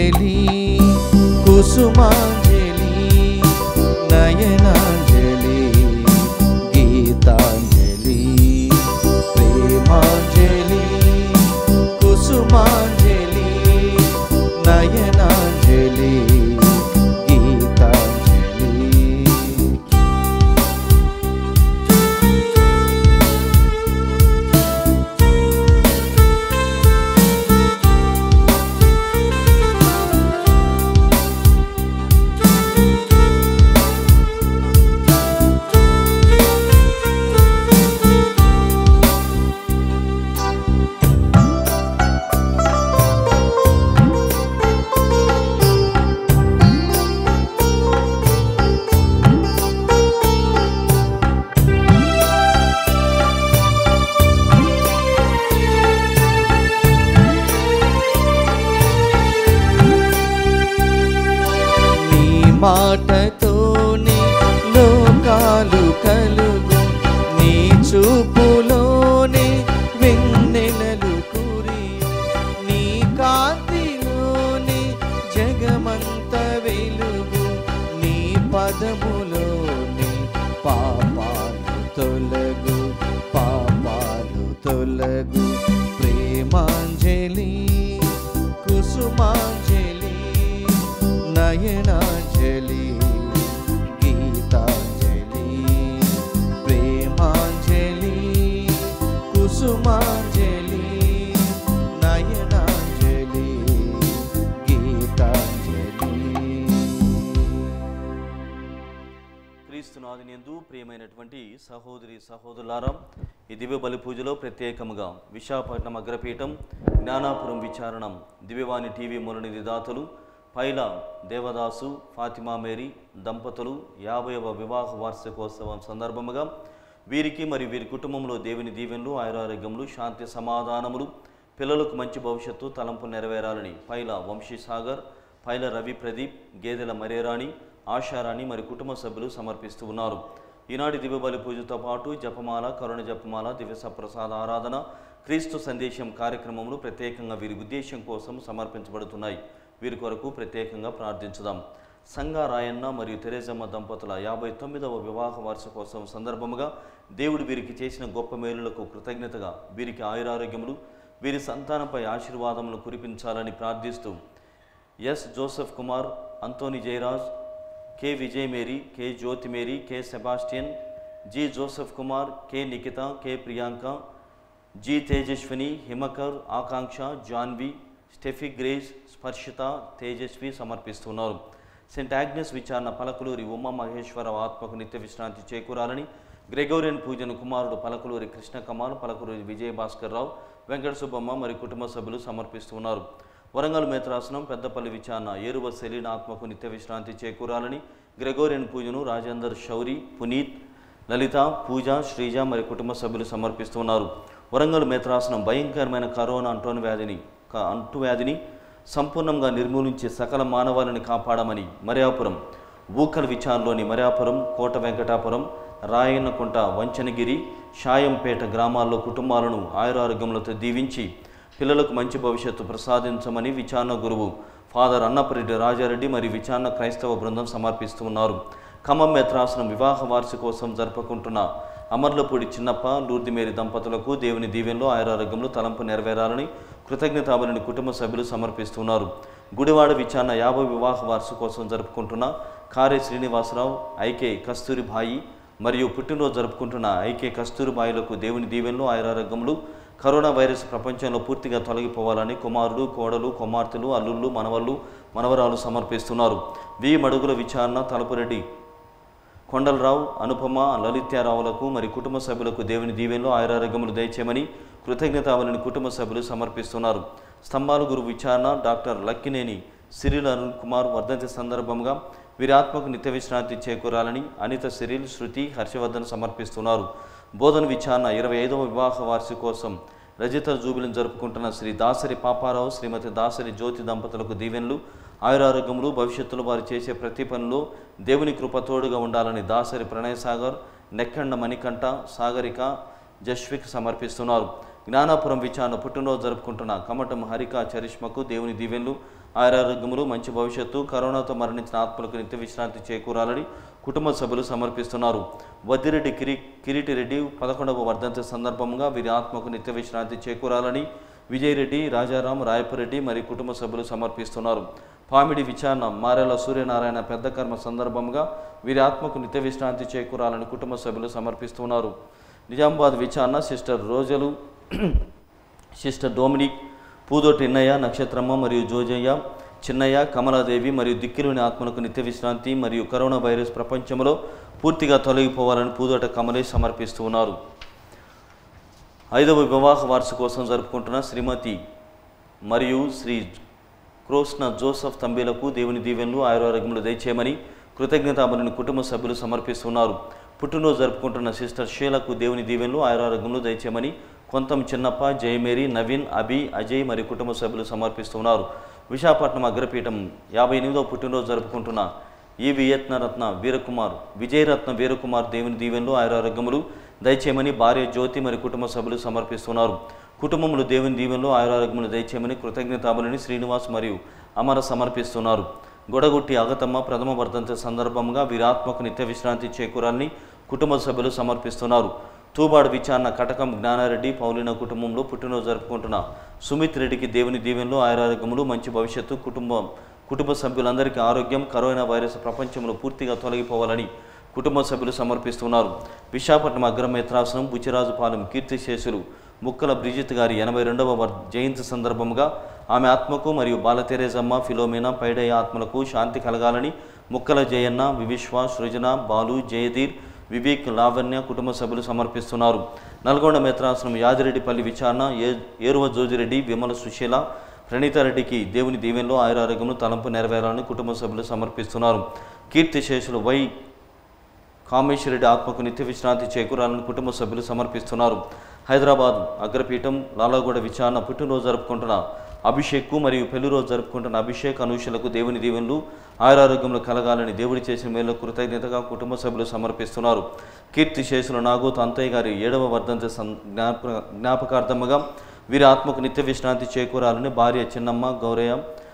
కుసుమాంజలి కుసుమాంజలి నయనాంజలి గీతాంజలి ప్రేమాంజలి కుసుమాంజలి నయనాంజలి గీతాంజలి నీ మాటతోనే లోకాలు కలుగు నీ చూపులోనే వెన్నెలలు కురియు నీ కాంతిలోనే జగమంత వెలుగు నీ పదములోనే పాపాలు తొలగు పాపాలు తొలగు ప్రేమాంజలి కుసుమాంజలి నయనాంజలి గీతాంజలి ప్రేమాంజలి కుసుమాంజలి నయనాంజలి గీతాంజలి క్రీస్తునాథుని యందు ప్రియమైనటువంటి సహోదరి సహోదరులారా ఈ దివ్య బలి పూజలో ప్రత్యేకముగా విశాఖపట్నం అగ్రపీఠం జ్ఞానాపురం విచారణం దివ్యవాణి టీవీ మురళి దాతలు పైల దేవదాసు ఫాతిమా మేరీ దంపతులు యాభైవ వివాహ వార్షికోత్సవం సందర్భముగా వీరికి మరియు వీరి కుటుంబంలో దేవుని దీవెనలు ఆయురారోగ్యములు శాంతి సమాధానములు పిల్లలకు మంచి భవిష్యత్తు తలంపు నెరవేరాలని పైల వంశీసాగర్ పైల రవి ప్రదీప్ గేదెల మరేరాణి ఆశారాణి మరి కుటుంబ సభ్యులు సమర్పిస్తూ ఉన్నారు ఈనాటి దివ్య బలి పూజతో పాటు జపమాల కరుణ జపమాల దివ్య సప్రసాద ఆరాధన క్రీస్తు సందేశం కార్యక్రమములు ప్రత్యేకంగా వీరి ఉద్దేశం కోసం సమర్పించబడుతున్నాయి వీరి కొరకు ప్రత్యేకంగా ప్రార్థించుదాం సంగా రాయన్న మరియు తెరేజమ్మ దంపతుల యాభై తొమ్మిదవ వివాహ వార్షికోత్సవం సందర్భముగా దేవుడు వీరికి చేసిన గొప్ప మేలులకు కృతజ్ఞతగా వీరికి ఆయురారోగ్యములు వీరి సంతానంపై ఆశీర్వాదములు కురిపించాలని ప్రార్థిస్తూ yes Joseph Kumar Anthony Jayaraj K Vijay Mary K Jyothi Mary K Sebastian G Joseph Kumar K Nikhita K Priyanka G Tejaswini Himakar Akanksha Janvi Steffi Grace Sparshita Tejaswi సమర్పిస్తున్నారు సెంట్ ఆగ్నెస్ విచారణ పలకలూరి ఉమా మహేశ్వర ఆత్మకు నిత్య విశ్రాంతి చేకూరాలని గ్రెగోరియన్ పూజను కుమారుడు పలకలూరి కృష్ణ కమాల్ పలకలూరి విజయ భాస్కర్ రావు వెంకట సుబ్బమ్మ మరియు కుటుంబ సభ్యులు సమర్పిస్తున్నారు వరంగల్ మేత్రాసనం పెద్దపల్లి విచారణ ఏరువ సెలీన ఆత్మకు నిత్య విశ్రాంతి చేకూరాలని గ్రెగోరియన్ పూజను రాజేందర్ శౌరి పునీత్ లలిత పూజ శ్రీజ మరి కుటుంబ సభ్యులు సమర్పిస్తున్నారు వరంగల్ మేత్రాసనం భయంకరమైన కరోనా అంటోని వ్యాధిని క- అంటువ్యాధిని సంపూర్ణంగా నిర్మూలించి సకల మానవాళిని కాపాడమని మర్యాపురం ఊకల్ విచారణలోని మర్యాపురం కోట వెంకటాపురం రాయన్నకుంట వంచనగిరి షాయంపేట గ్రామాల్లో కుటుంబాలను ఆయురారోగ్యములతో దీవించి పిల్లలకు మంచి భవిష్యత్తు ప్రసాదించమని విచారణ గురువు ఫాదర్ అన్నపరెడ్డి రాజారెడ్డి మరియు విచారణ క్రైస్తవ బృందం సమర్పిస్తూ ఉన్నారు ఖమ్మం మెత్రాసనం వివాహ వార్షికోత్సవం జరుపుకుంటున్న అమర్లపూడి చిన్నప్ప లూర్దిమేరి దంపతులకు దేవుని దీవెనలో ఆయురారోగ్యంలో తలంపు నెరవేరాలని కృతజ్ఞతాబలిని కుటుంబ సభ్యులు సమర్పిస్తున్నారు గుడివాడ విచారణ యాభై వివాహ వార్షికోత్సవం జరుపుకుంటున్న కారే శ్రీనివాసరావు ఐకే కస్తూరిబాయి మరియు పుట్టినరోజు జరుపుకుంటున్న ఐకే కస్తూరిబాయిలకు దేవుని దీవెనలు ఆయురారోగ్యములు కరోనా వైరస్ ప్రపంచంలో పూర్తిగా తొలగిపోవాలని కుమారుడు కోడలు కుమార్తెలు అల్లుళ్ళు మనవళ్ళు మనవరాలు సమర్పిస్తున్నారు వి మడుగుల విచారణ తలపురెడ్డి కొండలరావు అనుపమ లలిత్యారావులకు మరి కుటుంబ సభ్యులకు దేవుని దీవెనలో ఆయురారోగ్యములు దయచేయమని కృతజ్ఞతావళిని కుటుంబ సభ్యులు సమర్పిస్తున్నారు స్తంభాల గురు విచారణ డాక్టర్ లక్కినేని సిరిల్ అరుణ్ కుమార్ వర్ధంతి సందర్భంగా వీరి ఆత్మకు నిత్య విశ్రాంతి చేకూరాలని అనిత సిరిల్ శృతి హర్షవర్ధన్ సమర్పిస్తున్నారు బోధన విచారణ ఇరవై ఐదవ వివాహ వార్షికోత్సవం రజిత జూబిలిని జరుపుకుంటున్న శ్రీ దాసరి పాపారావు శ్రీమతి దాసరి జ్యోతి దంపతులకు దీవెనలు ఆయురారోగ్యములు భవిష్యత్తులో వారు చేసే ప్రతి పనిలో దేవుని కృప తోడుగా ఉండాలని దాసరి ప్రణయ్ సాగర్ నెక్కండ మణికంఠ సాగరిక జస్విక్ సమర్పిస్తున్నారు జ్ఞానాపురం విచారణ పుట్టినరోజు జరుపుకుంటున్న కమటం హరిక చరిష్మకు దేవుని దీవెన్లు ఆయురారోగ్యములు మంచి భవిష్యత్తు కరోనాతో మరణించిన ఆత్మలకు నిత్య విశ్రాంతి చేకూరాలని కుటుంబ సభ్యులు సమర్పిస్తున్నారు వద్దిరెడ్డి కిరి కిరీటిరెడ్డి పదకొండవ వర్ధంతి సందర్భంగా వీరి ఆత్మకు నిత్య విశ్రాంతి చేకూరాలని విజయరెడ్డి రాజారాం రాయపురెడ్డి మరియు కుటుంబ సభ్యులు సమర్పిస్తున్నారు పామిడి విచారణ మారెల సూర్యనారాయణ పెద్ద కర్మ సందర్భంగా వీరి ఆత్మకు నిత్య విశ్రాంతి చేకూరాలని కుటుంబ సభ్యులు సమర్పిస్తున్నారు నిజామాబాద్ విచారణ sister Rojalu sister Dominic Pudoti Innaiah Nakshatramma మరియు జోజయ్య చిన్నయ్య కమలాదేవి మరియు దిక్కిలోని ఆత్మలకు నిత్య విశ్రాంతి మరియు కరోనా వైరస్ ప్రపంచంలో పూర్తిగా తొలగిపోవాలని పూదోట కమలేష్ సమర్పిస్తూ ఉన్నారు ఐదవ వివాహ వార్షికోత్సవం జరుపుకుంటున్న శ్రీమతి మరియు శ్రీ క్రోస్న జోసఫ్ తంబేలకు దేవుని దీవెనలు ఆయురారోగ్యములు దయచేయమని కృతజ్ఞతాబలిని కుటుంబ సభ్యులు సమర్పిస్తున్నారు పుట్టినరోజు జరుపుకుంటున్న సిస్టర్ షీలకు దేవుని దీవెనలు ఆయురారోగ్యములు దయచేయమని కొంతం చిన్నప్ప జయమేరి నవీన్ అభి అజయ్ మరియు కుటుంబ సభ్యులు సమర్పిస్తున్నారు విశాఖపట్నం అగ్రపీఠం యాభై ఎనిమిదవ పుట్టినరోజు జరుపుకుంటున్న ఈ వియత్నరత్న వీరకుమార్ విజయరత్న వీరకుమార్ దేవుని దీవెనలు ఆయురారోగ్యములు దయచేయమని భార్య జ్యోతి మరియు కుటుంబ సభ్యులు సమర్పిస్తున్నారు కుటుంబములు దేవుని దీవెనలు ఆయురారోగ్యములు దయచేయమని కృతజ్ఞతాబలిని శ్రీనివాస్ మరియు అమర సమర్పిస్తున్నారు గొడగుట్టి అగతమ్మ ప్రథమ వర్ధంతి సందర్భంగా వీరి ఆత్మకు నిత్య విశ్రాంతి చేకూరాలని కుటుంబ సభ్యులు సమర్పిస్తున్నారు తూబాడు విచారణ కటకం జ్ఞానారెడ్డి పౌలిన కుటుంబంలో పుట్టినరోజు జరుపుకుంటున్న సుమిత్ రెడ్డికి దేవుని దీవెనలు ఆయురారోగ్యములు మంచి భవిష్యత్తు కుటుంబం కుటుంబ సభ్యులందరికీ ఆరోగ్యం కరోనా వైరస్ ప్రపంచంలో పూర్తిగా తొలగిపోవాలని కుటుంబ సభ్యులు సమర్పిస్తున్నారు విశాఖపట్నం అగ్రమేత్రాసనం బుచ్చిరాజుపాలెం కీర్తిశేషులు ముక్కల బ్రిజిత్ గారి ఎనభై రెండవ వర్- జయంతి సందర్భంగా ఆమె ఆత్మకు మరియు బాలతెరేజమ్మ ఫిలోమినా పైడయ్య ఆత్మలకు శాంతి కలగాలని ముక్కల జయన్న వివిశ్వ సృజన బాలు జయధీర్ వివేక్ లావణ్య కుటుంబ సభ్యులు సమర్పిస్తున్నారు నల్గొండ మేత్రాసనం యాదిరెడ్డిపల్లి విచారణ ఏ ఏరువ జోజిరెడ్డి విమల సుశీల ప్రణీతారెడ్డికి దేవుని దీవెనలో ఆయురారోగ్యములు తలంపు నెరవేరాలని కుటుంబ సభ్యులు సమర్పిస్తున్నారు కీర్తిశేషులు వై కామేశ్వరరెడ్డి ఆత్మకు నిత్య విశ్రాంతి చేకూరాలని కుటుంబ సభ్యులు సమర్పిస్తున్నారు హైదరాబాద్ అగ్రపీఠం లాలాగూడ విచారణ పుట్టినరోజు జరుపుకుంటున్న అభిషేక్కు మరియు పెళ్లి రోజు జరుపుకుంటున్న అభిషేక్ అనూషలకు దేవుని దీవెనలు ఆయురారోగ్యంలో కలగాలని దేవుడి చేసిన మేలు కృతజ్ఞతగా కుటుంబ సభ్యులు సమర్పిస్తున్నారు కీర్తి శేషులు నాగోత్ అంతయ్య గారి ఏడవ వర్ధంతి సం జ్ఞాప జ్ఞాపకార్థముగా వీరి ఆత్మకు నిత్య విశ్రాంతి చేకూరాలని భార్య Chinnamma Gouraiah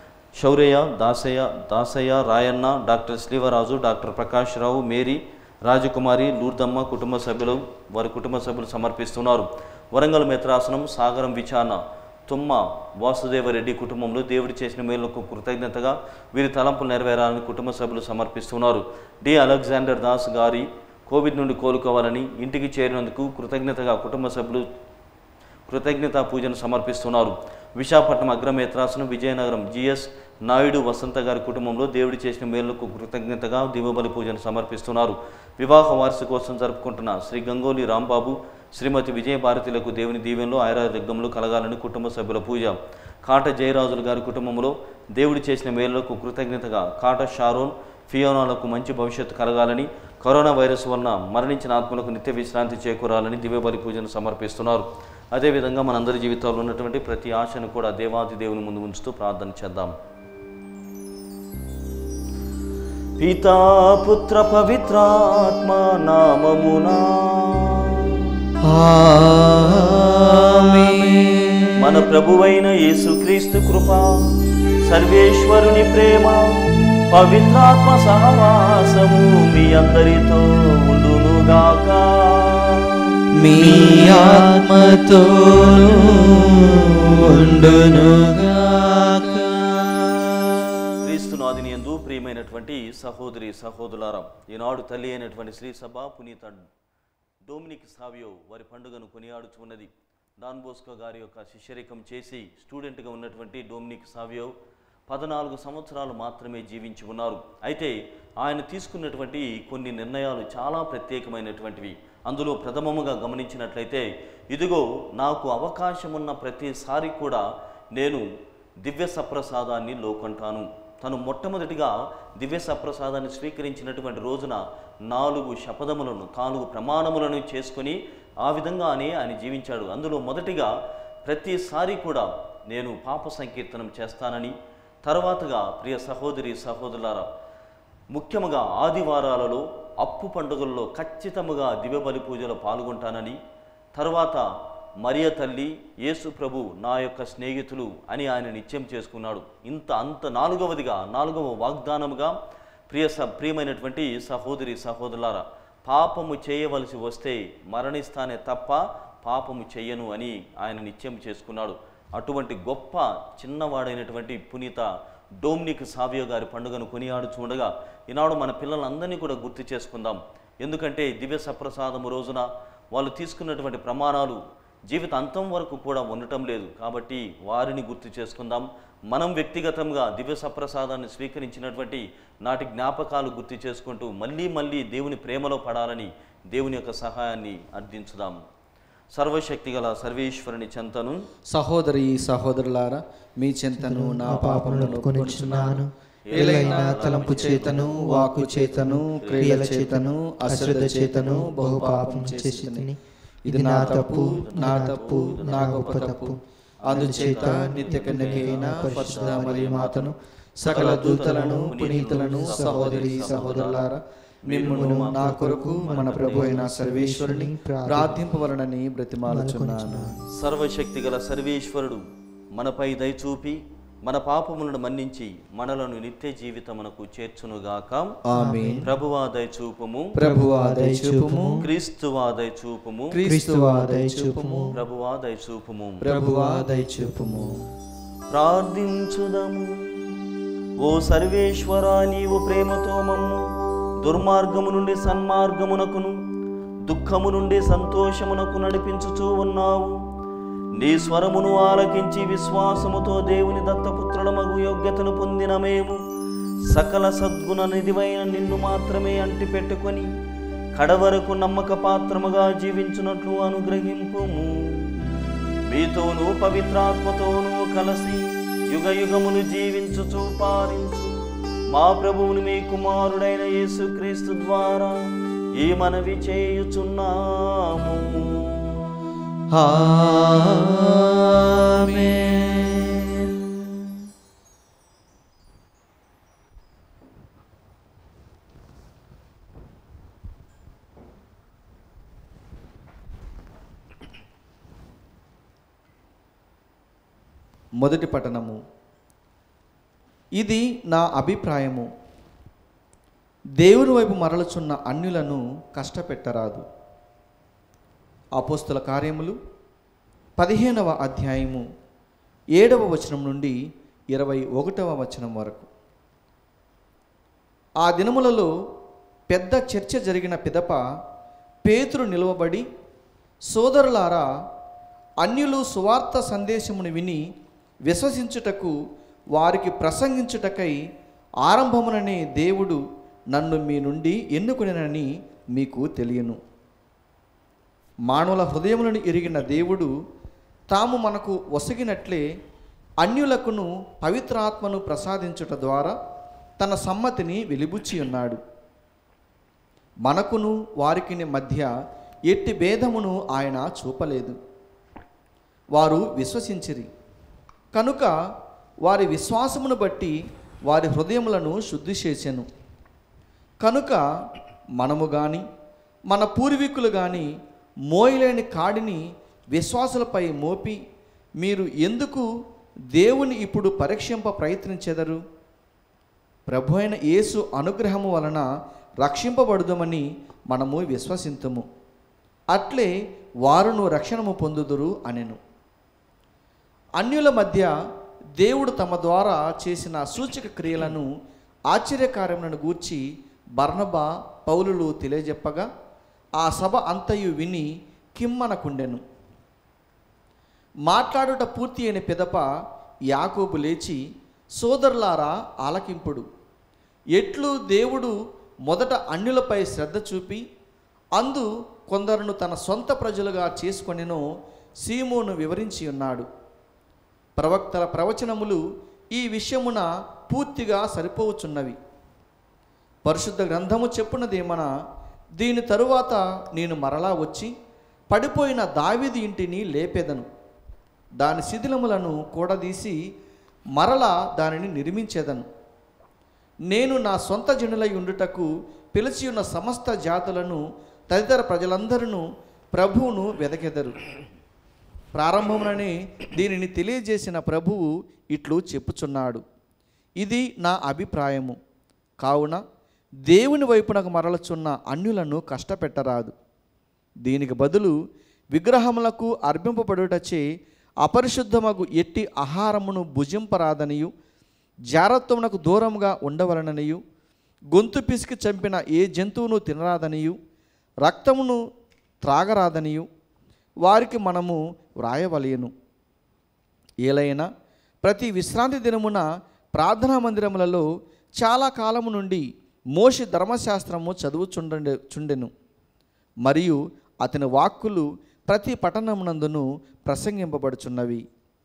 Shourya Dasaiah Dasaiah Rayanna doctor Srivaraju doctor Prakash Rao Mary Rajakumari Lurdamma కుటుంబ సభ్యులు వారి కుటుంబ సభ్యులు సమర్పిస్తున్నారు వరంగల్ మిత్రాసనం సాగరం విచారణ తుమ్మ వాసుదేవరెడ్డి కుటుంబంలో దేవుడి చేసిన మేలుకు కృతజ్ఞతగా వీరి తలంపులు నెరవేరాలని కుటుంబ సభ్యులు సమర్పిస్తున్నారు డి అలెగ్జాండర్ దాస్ గారి కోవిడ్ నుండి కోలుకోవాలని ఇంటికి చేరినందుకు కృతజ్ఞతగా కుటుంబ సభ్యులు కృతజ్ఞతా పూజను సమర్పిస్తున్నారు విశాఖపట్నం అగ్రమేత్రాసనం విజయనగరం జిఎస్ నాయుడు వసంత గారి కుటుంబంలో దేవుడి చేసిన మేలుకు కృతజ్ఞతగా దివబలి పూజను సమర్పిస్తున్నారు వివాహ వార్షికోత్సవం జరుపుకుంటున్న శ్రీ గంగోలి రాంబాబు శ్రీమతి విజయభారతిలకు దేవుని దీవెనలో ఆయురారోగ్యంలో కలగాలని కుటుంబ సభ్యుల పూజ కాట జయరాజులు గారి కుటుంబంలో దేవుడి చేసిన మేలులకు కృతజ్ఞతగా కాట షారోన్ ఫియోనాలకు మంచి భవిష్యత్తు కలగాలని కరోనా వైరస్ వలన మరణించిన ఆత్మలకు నిత్య విశ్రాంతి చేకూరాలని దివ్యబలి పూజను సమర్పిస్తున్నారు అదేవిధంగా మనందరి జీవితాల్లో ఉన్నటువంటి ప్రతి ఆశను కూడా దేవాది దేవుని ముందు ఉంచుతూ ప్రార్థన చేద్దాం పితా పుత్ర పవిత్రాత్మ నామమునా మన ప్రభువైన యేసుక్రీస్తు కృప సర్వేశ్వరుని ప్రేమ పవిత్రాత్మ సహవాసము మీ అందరితో ఉండునుగాక మీ ఆత్మతో క్రీస్తునాదిని ఎందు ప్రియమైనటువంటి సహోదరి సహోదరులారా ఈనాడు తల్లి అయినటువంటి శ్రీ సభ పునీత డోమినిక్ సావియో వారి పండుగను కొనియాడుచున్నది డాన్ బోస్కో గారి యొక్క శిష్యరికం చేసి స్టూడెంట్గా ఉన్నటువంటి డోమినిక్ సావియో పద్నాలుగు సంవత్సరాలు మాత్రమే జీవించి ఉన్నారు అయితే ఆయన తీసుకున్నటువంటి కొన్ని నిర్ణయాలు చాలా ప్రత్యేకమైనటువంటివి అందులో ప్రథమముగా గమనించినట్లయితే ఇదిగో నాకు అవకాశం ఉన్న ప్రతిసారి కూడా నేను దివ్య సప్రసాదాన్ని లోకంటాను తను మొట్టమొదటిగా దివ్య సప్రసాదాన్ని స్వీకరించినటువంటి రోజున నాలుగు శపథములను నాలుగు ప్రమాణములను చేసుకొని ఆ విధంగానే ఆయన జీవించాడు అందులో మొదటిగా ప్రతిసారి కూడా నేను పాప సంకీర్తనం చేస్తానని తర్వాతగా ప్రియ సహోదరి సహోదరులారా ముఖ్యముగా ఆదివారాలలో అప్పు పండుగల్లో ఖచ్చితముగా దివ్యబలి పూజలో పాల్గొంటానని తర్వాత మరియ తల్లి యేసు ప్రభు నా యొక్క స్నేహితులు అని ఆయన నిత్యం చేసుకున్నాడు ఇంత అంత నాలుగవదిగా నాలుగవ వాగ్దానముగా ప్రియ స ప్రియమైనటువంటి సహోదరి సహోదరులారా పాపము చేయవలసి వస్తే మరణిస్తానే తప్ప పాపము చెయ్యను అని ఆయన నిత్యం చేసుకున్నాడు అటువంటి గొప్ప చిన్నవాడైనటువంటి పునీత డోమ్నిక్ సావియో గారి పండుగను కొనియాడు చూడగా ఈనాడు మన పిల్లలందరినీ కూడా గుర్తు చేసుకుందాం ఎందుకంటే దివ్య సప్రసాదము రోజున వాళ్ళు తీసుకున్నటువంటి ప్రమాణాలు జీవిత అంతం వరకు కూడా ఉండటం లేదు కాబట్టి వారిని గుర్తు చేసుకుందాం మనం వ్యక్తిగతంగా దివ్య సప్రసాదాన్ని స్వీకరించినటువంటి నాటి జ్ఞాపకాలు గుర్తు చేసుకుంటూ మళ్ళీ మళ్ళీ దేవుని ప్రేమలో పడాలని దేవుని యొక్క సహాయాన్ని అర్థించుదాం సర్వశక్తిగల సర్వేశ్వరుని చెంతను సహోదరి సహోదరులారా మీ చింతను నా పాపములను కొనుచున్నాను ఏలైనా తలంపు చేతను వాకు చేతను క్రియల చేతను అశ్రద్ధ చేతను బహు పాపం చేసింది ఇది నా తప్పు నా తప్పు నా గొప్ప తప్పు అందుచేత నిత్య కన్యకైన పరిశుద్ధ మరియు మాతను సకల దూతలను పునీతులను సహోదరి సహోదరులారా మిమ్మల్ని నా కొరకు మన ప్రభు అయిన సర్వేశ్వరుని ప్రార్థింపవలనని బ్రతిమాలుచున్నాను సర్వశక్తిగల సర్వేశ్వరుడు మనపై దయచూపి మన పాపములను మన్నించి మనలను నిత్య జీవితమునకు చేర్చునుగాక ఆమేన్ ప్రభువా దయచూపుము ప్రభువా దయచూపుము క్రీస్తువా దయచూపుము క్రీస్తువా దయచూపుము ప్రభువా దయచూపుము ప్రభువా దయచూపుము ప్రార్థించుదము ఓ సర్వేశ్వరా నీవు ప్రేమతో మమ్ము దుర్మార్గము నుండి సన్మార్గమునకును దుఃఖము నుండి సంతోషమునకు నడిపించుచూ ఉన్నావు నీ స్వరమును ఆలకించి విశ్వాసముతో దేవుని దత్తపుత్రులమగు యోగ్యతను పొందిన మేము సకల సద్గుణ నిధివైన నిన్ను మాత్రమే అంటిపెట్టుకొని కడవరకు నమ్మక పాత్రముగా జీవించున్నట్లు అనుగ్రహింపుము మీతోనూ పవిత్రాత్మతోనూ కలిసి యుగ యుగమును జీవించుచు పాలించు మా ప్రభువుని మీ కుమారుడైన యేసుక్రీస్తు ద్వారా ఈ మనవి చేయుచున్నాము ఆమేన్ మొదటి పఠనము ఇది నా అభిప్రాయము దేవుని వైపు మరలుచున్న అన్యులను కష్టపెట్టరాదు అపోస్తుల కార్యములు పదిహేనవ అధ్యాయము ఏడవ వచనం నుండి ఇరవై ఒకటవ వచనం వరకు ఆ దినములలో పెద్ద చర్చ జరిగిన పిదప పేతురు నిలువబడి సోదరులారా అన్యులు సువార్త సందేశమును విని విశ్వసించుటకు వారికి ప్రసంగించుటకై ఆరంభముననే దేవుడు నన్ను మీ నుండి ఎన్నుకునేనని మీకు తెలియను మానవుల హృదయములను ఎరిగిన దేవుడు తాము మనకు ఒసగినట్లే అన్యులకును పవిత్రాత్మను ప్రసాదించుట ద్వారా తన సమ్మతిని వెలిబుచ్చి ఉన్నాడు మనకును వారికి మధ్య ఎట్టి భేదమును ఆయన చూపలేదు వారు విశ్వసించిరి కనుక వారి విశ్వాసమును బట్టి వారి హృదయములను శుద్ధి చేసెను కనుక మనము గాని మన పూర్వీకులు గాని మోయలేని కాడిని విశ్వాసులపై మోపి మీరు ఎందుకు దేవుని ఇప్పుడు పరీక్షింప ప్రయత్నించెదరు ప్రభు అయిన యేసు అనుగ్రహము వలన రక్షింపబడుదమని మనము విశ్వసింతుము అట్లే వారును రక్షణము పొందుదురు అనెను అన్యుల మధ్య దేవుడు తమ ద్వారా చేసిన సూచక క్రియలను ఆశ్చర్యకార్యములను గూర్చి బర్నబా పౌలులు తెలియజెప్పగా ఆ సభ అంతయు విని కిమ్మనకుండెను మాట్లాడుట పూర్తి అయిన పిదప యాకోబు లేచి సోదరులారా ఆలకింపుడు ఎట్లు దేవుడు మొదట అన్యులపై శ్రద్ధ చూపి అందు కొందరును తన సొంత ప్రజలుగా చేసుకొనినో సీమోను వివరించి ఉన్నాడు ప్రవక్తల ప్రవచనములు ఈ విషయమున పూర్తిగా సరిపోవచున్నవి పరిశుద్ధ గ్రంథము చెప్పున్నదేమన దీని తరువాత నేను మరలా వచ్చి పడిపోయిన దావిది ఇంటిని లేపెదను దాని శిథిలములను కూడదీసి మరలా దానిని నిర్మించేదను నేను నా సొంత జనులై ఉండుటకు పిలిచి ఉన్న సమస్త జాతులను తదితర ప్రజలందరూ ప్రభువును వెదకెదరు ప్రారంభముననే దీనిని తెలియజేసిన ప్రభువు ఇట్లు చెప్పుచున్నాడు ఇది నా అభిప్రాయము కావున దేవుని వైపునకు మరలుచున్న అన్యులను కష్టపెట్టరాదు దీనికి బదులు విగ్రహములకు అర్పింపబడుటచే అపరిశుద్ధమగు ఎట్టి ఆహారమును భుజింపరాదనియు జారత్వమునకు దూరంగా ఉండవలననియు గొంతు పిసికి చంపిన ఏ జంతువును తినరాదనియు రక్తమును త్రాగరాదనియు వారికి మనము వ్రాయవలయను ఏలైనా ప్రతి విశ్రాంతి దినమున ప్రార్థనా మందిరములలో చాలా కాలము నుండి మోషి ధర్మశాస్త్రము చదువుచుండే చుండెను మరియు అతని వాక్కులు ప్రతి పట్టణమునందును ప్రసంగింపబడుచున్నవి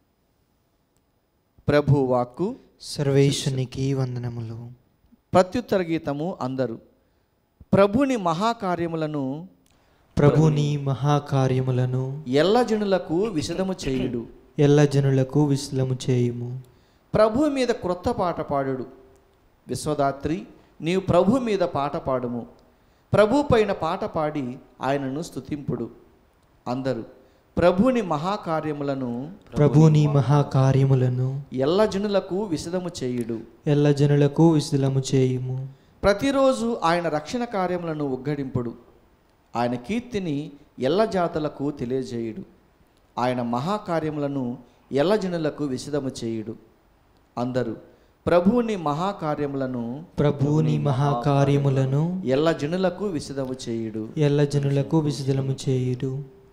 ప్రభు వాక్కు సర్వేశ్వనికి వందనములు ప్రత్యుత్తర గీతము అందరు ప్రభుని మహాకార్యములను ప్రభుని మహాకార్యములను ఎల్ల జనులకు విశదము చేయుడు ఎల్ల జనులకు విశ్లము చేయుము ప్రభు మీద క్రొత్త పాట పాడుడు విశ్వదాత్రి నీవు ప్రభు మీద పాట పాడుము ప్రభు పైన పాట పాడి ఆయనను స్తుతింపుడు అందరూ ప్రభుని మహాకార్యములను ప్రభుని మహాకార్యములను ఎల్ల జనులకు విశదము చేయుడు ఎల్ల జనులకు విశ్లము చేయుము ప్రతిరోజు ఆయన రక్షణ కార్యములను ఉగ్గడింపుడు ఆయన కీర్తిని ఎల్ల జాతులకు తెలియజేయుడు ఆయన మహాకార్యములను ఎల్ల జనులకు విశదము చేయుడు అందరూ ప్రభువుని మహాకార్యములను ప్రభుని మహాకార్యములను ఎల్ల జనులకు విశదము చేయుడు ఎల్ల జనులకు విశ్లము చేయుడు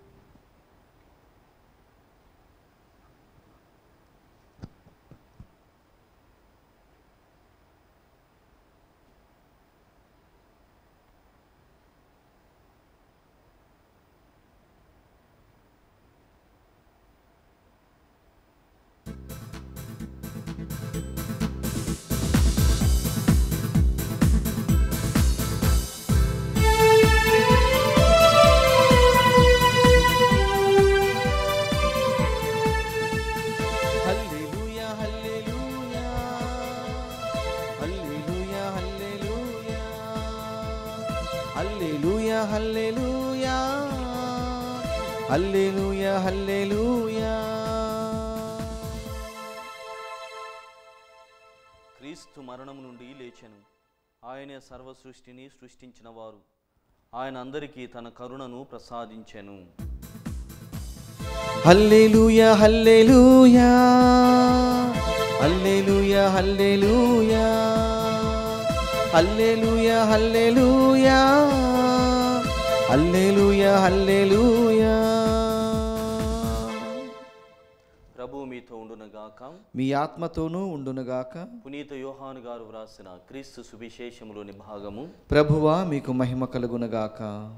హల్లెలూయా హల్లెలూయా హల్లెలూయా హల్లెలూయా హల్లెలూయా హల్లెలూయా హల్లెలూయా హల్లెలూయా క్రీస్తు మరణం నుండి లేచెను ఆయనే సర్వ సృష్టిని సృష్టించిన వారు ఆయన అందరికీ తన కరుణను ప్రసాదించెను హల్లెలూయా హల్లెలూయా హల్లెలూయా హల్లెలూయా హల్లెలూయా హల్లెలూయా హల్లెలూయా హల్లెలూయా ప్రభు మీతో ఉండునగాక మీ ఆత్మతోనూ ఉండునుగాక పునీత యోహాను గారు వ్రాసిన క్రీస్తు సువిశేషములోని భాగము ప్రభువా మీకు మహిమ కలుగునుగాక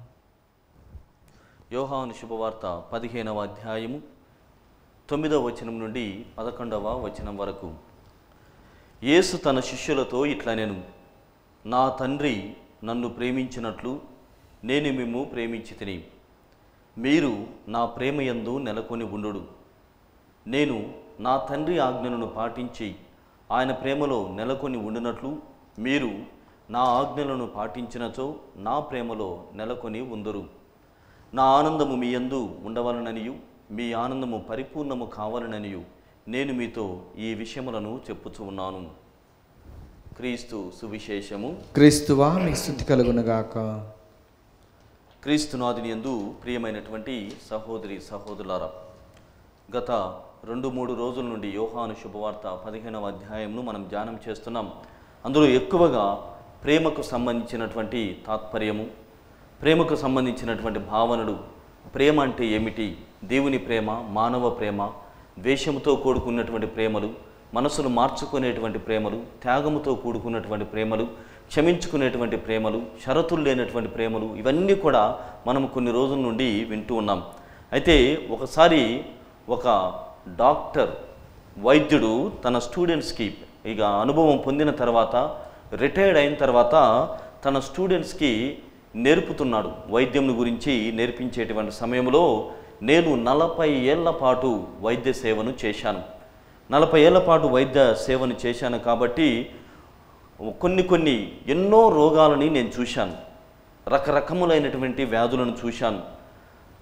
యోహాను శుభవార్త పదిహేనవ అధ్యాయము తొమ్మిదవ వచనం నుండి పదకొండవ వచనం వరకు యేసు తన శిష్యులతో ఇట్లా నేను నా తండ్రి నన్ను ప్రేమించినట్లు నేను మేము ప్రేమించి తిని మీరు నా ప్రేమయందు నెలకొని ఉండుడు నేను నా తండ్రి ఆజ్ఞలను పాటించి ఆయన ప్రేమలో నెలకొని ఉండినట్లు మీరు నా ఆజ్ఞలను పాటించినచో నా ప్రేమలో నెలకొని ఉందరు నా ఆనందము మీ యందు ఉండవలననియు మీ ఆనందము పరిపూర్ణము కావాలననియు నేను మీతో ఈ విషయములను చెప్పుచూ ఉన్నాను క్రీస్తు సువిశేషము క్రీస్తువా మీకు స్థుతి కలుగునుగాక క్రీస్తునాథుని యందు ప్రియమైనటువంటి సహోదరి సహోదరులారా గత రెండు మూడు రోజుల నుండి యోహాను శుభవార్త పదిహేనవ అధ్యాయంను మనం ధ్యానం చేస్తున్నాం అందులో ఎక్కువగా ప్రేమకు సంబంధించినటువంటి తాత్పర్యము ప్రేమకు సంబంధించినటువంటి భావనలు ప్రేమ అంటే ఏమిటి దేవుని ప్రేమ మానవ ప్రేమ ద్వేషముతో కూడుకున్నటువంటి ప్రేమలు మనసును మార్చుకునేటువంటి ప్రేమలు త్యాగముతో కూడుకున్నటువంటి ప్రేమలు క్షమించుకునేటువంటి ప్రేమలు షరతులు లేనటువంటి ప్రేమలు ఇవన్నీ కూడా మనం కొన్ని రోజుల నుండి వింటూ ఉన్నాం అయితే ఒకసారి ఒక డాక్టర్ వైద్యుడు తన స్టూడెంట్స్కి ఇక అనుభవం పొందిన తర్వాత రిటైర్డ్ అయిన తర్వాత తన స్టూడెంట్స్కి నేర్పుతున్నాడు వైద్యం గురించి నేర్పించేటువంటి సమయంలో నేను నలభై ఏళ్ల పాటు వైద్య సేవను చేశాను నలభై ఏళ్ల పాటు వైద్య సేవను చేశాను కాబట్టి కొన్ని కొన్ని ఎన్నో రోగాలని నేను చూశాను రకరకములైనటువంటి వ్యాధులను చూశాను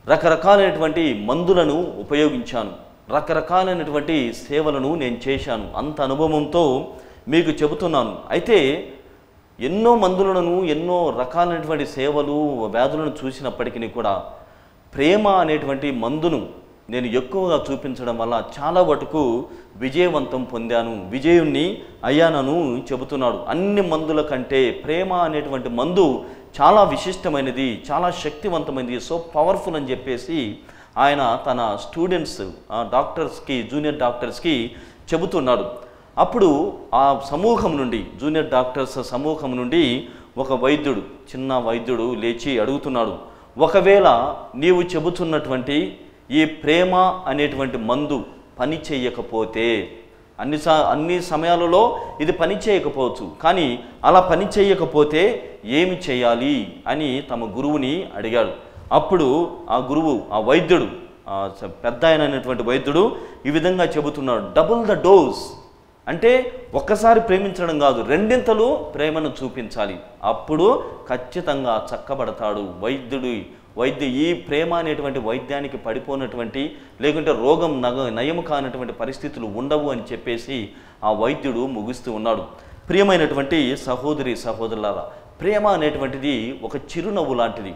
రకరకాలైనటువంటి మందులను ఉపయోగించాను రకరకాలైనటువంటి సేవలను నేను చేశాను అంత అనుభవంతో మీకు చెబుతున్నాను అయితే ఎన్నో మందులను ఎన్నో రకాలైనటువంటి సేవలు వ్యాధులను చూసినప్పటికీ కూడా ప్రేమ అనేటువంటి మందును నేను ఎక్కువగా చూపించడం వల్ల చాలా వరకు విజయవంతం పొందాను విజయుణ్ణి అయ్యానను చెబుతున్నాడు అన్ని మందుల కంటే ప్రేమ అనేటువంటి మందు చాలా విశిష్టమైనది చాలా శక్తివంతమైనది సో పవర్ఫుల్ అని చెప్పేసి ఆయన తన స్టూడెంట్స్ ఆ డాక్టర్స్కి జూనియర్ డాక్టర్స్కి చెబుతున్నాడు అప్పుడు ఆ సమూహం నుండి జూనియర్ డాక్టర్స్ సమూహం నుండి ఒక వైద్యుడు చిన్న వైద్యుడు లేచి అడుగుతున్నాడు ఒకవేళ నీవు చెబుతున్నటువంటి ఈ ప్రేమ అనేటువంటి మందు పని చేయకపోతే అన్ని స అన్ని సమయాలలో ఇది పని చేయకపోవచ్చు కానీ అలా పని చేయకపోతే ఏమి చేయాలి అని తమ గురువుని అడిగాడు అప్పుడు ఆ గురువు ఆ వైద్యుడు ఆ స- పెద్ద ఆయన అయినటువంటి వైద్యుడు ఈ విధంగా చెబుతున్నాడు డబుల్ ద డోస్ అంటే ఒక్కసారి ప్రేమించడం కాదు రెండింతలు ప్రేమను చూపించాలి అప్పుడు ఖచ్చితంగా చక్కబడతాడు వైద్యుడు వైద్య ఈ ప్రేమ అనేటువంటి వైద్యానికి పడిపోయినటువంటి లేకుంటే రోగం నగ నయము కానటువంటి పరిస్థితులు ఉండవు అని చెప్పేసి ఆ వైద్యుడు ముగిస్తూ ఉన్నాడు ప్రియమైనటువంటి సహోదరి సహోదరులారా ప్రేమ అనేటువంటిది ఒక చిరునవ్వు లాంటిది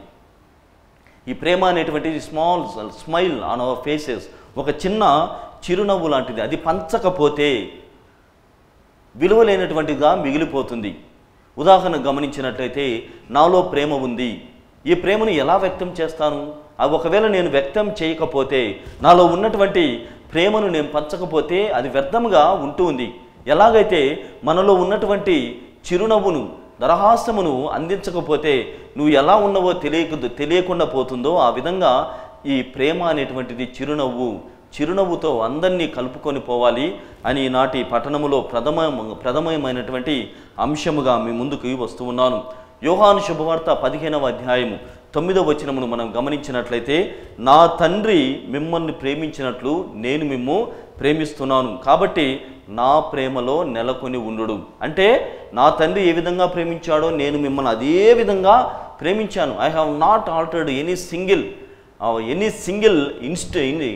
ఈ ప్రేమ అనేటువంటిది small smile on our faces ఒక చిన్న చిరునవ్వు లాంటిది అది పంచకపోతే విలువలేనటువంటిదిగా మిగిలిపోతుంది ఉదాహరణ గమనించినట్లయితే నాలో ప్రేమ ఉంది ఈ ప్రేమను ఎలా వ్యక్తం చేస్తాను అది ఒకవేళ నేను వ్యక్తం చేయకపోతే నాలో ఉన్నటువంటి ప్రేమను నేను పంచకపోతే అది వ్యర్థముగా ఉంటూ ఉంది ఎలాగైతే మనలో ఉన్నటువంటి చిరునవ్వును దరహాసమును అందించకపోతే నువ్వు ఎలా ఉన్నవో తెలియక తెలియకుండా పోతుందో ఆ విధంగా ఈ ప్రేమ అనేటువంటిది చిరునవ్వు చిరునవ్వుతో అందరినీ కలుపుకొని పోవాలి అని ఈనాటి పట్టణములో ప్రథమ ప్రథమమైనటువంటి అంశముగా మీ ముందుకు వస్తూ ఉన్నాను యోహాను శుభవార్త పదిహేనవ అధ్యాయము తొమ్మిదవ వచనమును మనం గమనించినట్లయితే నా తండ్రి మిమ్మల్ని ప్రేమించినట్లు నేను మిమ్ము ప్రేమిస్తున్నాను కాబట్టి నా ప్రేమలో నెలకొని ఉండు అంటే నా తండ్రి ఏ విధంగా ప్రేమించాడో నేను మిమ్మల్ని అదే విధంగా ప్రేమించాను I have not altered any single any single ఇన్స్ట్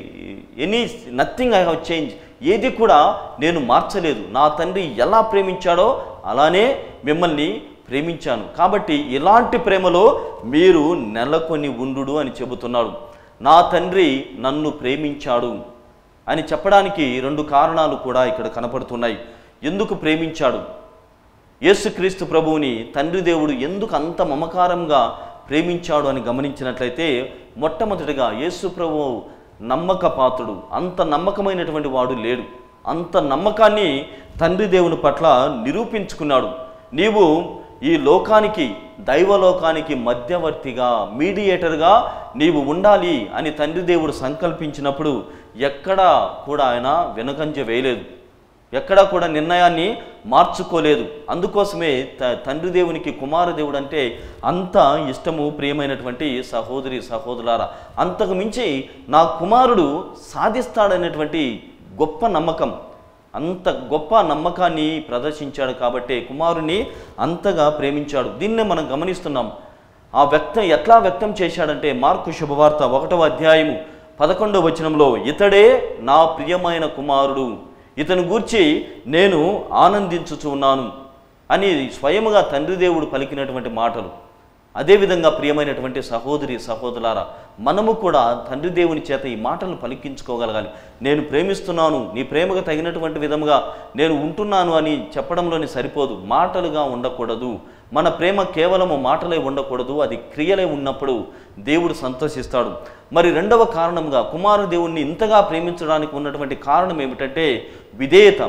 any nothing I have change ఏది కూడా నేను మార్చలేదు నా తండ్రి ఎలా ప్రేమించాడో అలానే మిమ్మల్ని ప్రేమించాను కాబట్టి ఇలాంటి ప్రేమలో మీరు నెలకొని ఉండు అని చెబుతున్నాడు నా తండ్రి నన్ను ప్రేమించాడు అని చెప్పడానికి రెండు కారణాలు కూడా ఇక్కడ కనపడుతున్నాయి ఎందుకు ప్రేమించాడు యేసుక్రీస్తు ప్రభువుని తండ్రి దేవుడు ఎందుకు అంత మమకారంగా ప్రేమించాడు అని గమనించినట్లయితే మొట్టమొదటిగా యేసు ప్రభువు నమ్మక పాత్రుడు అంత నమ్మకమైనటువంటి వాడు లేడు అంత నమ్మకాన్ని తండ్రి దేవుని పట్ల నిరూపించుకున్నాడు నీవు ఈ లోకానికి దైవలోకానికి మధ్యవర్తిగా మీడియేటర్గా నీవు ఉండాలి అని తండ్రి దేవుడు సంకల్పించినప్పుడు ఎక్కడా కూడా ఆయన వెనుకంజ వేయలేదు ఎక్కడా కూడా నిర్ణయాన్ని మార్చుకోలేదు అందుకోసమే త- తండ్రి దేవునికి కుమార దేవుడు అంటే అంత ఇష్టము ప్రియమైనటువంటి సహోదరి సహోదరులారా అంతకు మించి నా కుమారుడు సాధిస్తాడనేటువంటి గొప్ప నమ్మకం అంత గొప్ప నమ్మకాన్ని ప్రదర్శించాడు కాబట్టే కుమారుని అంతగా ప్రేమించాడు దీన్నే మనం గమనిస్తున్నాం ఆ వ్యక్తం ఎట్లా వ్యక్తం చేశాడంటే మార్కు శుభవార్త ఒకటవ అధ్యాయము పదకొండవ వచనంలో ఇతడే నా ప్రియమైన కుమారుడు ఇతను గూర్చి నేను ఆనందించుచున్నాను అని స్వయముగా తండ్రి దేవుడు పలికినటువంటి మాటలు అదేవిధంగా ప్రియమైనటువంటి సహోదరి సహోదరులారా మనము కూడా తండ్రి దేవుని చేత ఈ మాటలను పలికించుకోగలగాలి నేను ప్రేమిస్తున్నాను నీ ప్రేమకు తగినటువంటి విధముగా నేను ఉంటున్నాను అని చెప్పడంలోని సరిపోదు మాటలుగా ఉండకూడదు మన ప్రేమ కేవలము మాటలే ఉండకూడదు అది క్రియలే ఉన్నప్పుడు దేవుడు సంతోషిస్తాడు మరి రెండవ కారణంగా కుమారు దేవుణ్ణి ఇంతగా ప్రేమించడానికి ఉన్నటువంటి కారణం ఏమిటంటే విధేయత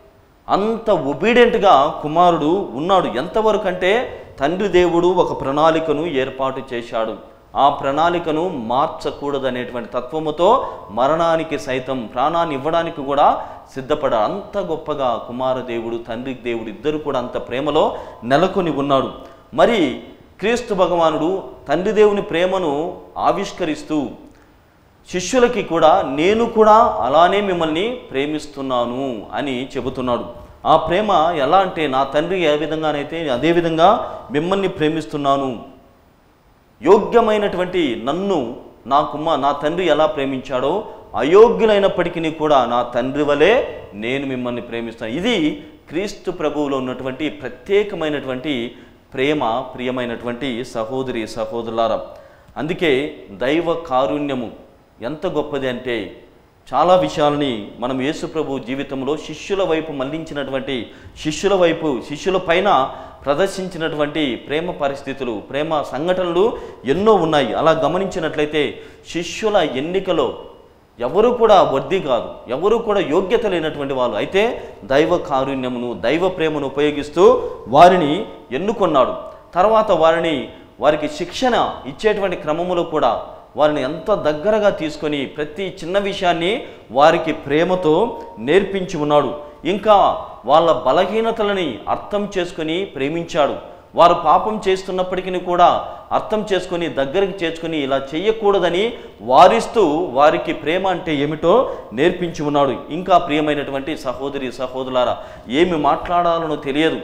అంత ఒబీడియంట్గా కుమారుడు ఉన్నాడు ఎంతవరకు అంటే తండ్రి దేవుడు ఒక ప్రణాళికను ఏర్పాటు చేశాడు ఆ ప్రణాళికను మార్చకూడదనేటువంటి తత్వముతో మరణానికి సైతం ప్రాణాన్ని ఇవ్వడానికి కూడా సిద్ధపడ అంత గొప్పగా కుమారదేవుడు తండ్రి దేవుడు ఇద్దరు కూడా అంత ప్రేమలో నెలకొని ఉన్నాడు మరి క్రీస్తు భగవానుడు తండ్రి దేవుని ప్రేమను ఆవిష్కరిస్తూ శిష్యులకి కూడా నేను కూడా అలానే మిమ్మల్ని ప్రేమిస్తున్నాను అని చెబుతున్నాడు ఆ ప్రేమ ఎలా అంటే నా తండ్రి ఏ విధంగానైతే అదే విధంగా మిమ్మల్ని ప్రేమిస్తున్నాను యోగ్యమైనటువంటి నన్ను నా కుమ్మ నా తండ్రి ఎలా ప్రేమించాడో అయోగ్యులైనప్పటికీ కూడా నా తండ్రి వలె నేను మిమ్మల్ని ప్రేమిస్తాను ఇది క్రీస్తు ప్రభువులో ఉన్నటువంటి ప్రత్యేకమైనటువంటి ప్రేమ ప్రియమైనటువంటి సహోదరి సహోదరులారా అందుకే దైవ కారుణ్యము ఎంత గొప్పది అంటే చాలా విషయాలని మనం యేసు ప్రభు జీవితంలో శిష్యుల వైపు మళ్లించినటువంటి శిష్యుల వైపు శిష్యుల పైన ప్రదర్శించినటువంటి ప్రేమ పరిస్థితులు ప్రేమ సంఘటనలు ఎన్నో ఉన్నాయి అలా గమనించినట్లయితే శిష్యుల ఎన్నికలో ఎవరు కూడా వర్ది కాదు ఎవరు కూడా యోగ్యత లేనటువంటి వాళ్ళు అయితే దైవ కారుణ్యమును దైవ ప్రేమను ఉపయోగిస్తూ వారిని ఎన్నుకొన్నాడు తర్వాత వారిని వారికి శిక్షణ ఇచ్చేటువంటి క్రమములో కూడా వారిని ఎంత దగ్గరగా తీసుకొని ప్రతి చిన్న విషయాన్ని వారికి ప్రేమతో నేర్పించి ఉన్నాడు ఇంకా వాళ్ళ బలహీనతలని అర్థం చేసుకొని ప్రేమించాడు వారు పాపం చేస్తున్నప్పటికీ కూడా అర్థం చేసుకొని దగ్గరికి చేర్చుకొని ఇలా చేయకూడదని వారిస్తూ వారికి ప్రేమ అంటే ఏమిటో నేర్పించి ఉన్నాడు ఇంకా ప్రియమైనటువంటి సహోదరి సహోదరులారా ఏమి మాట్లాడాలనో తెలియదు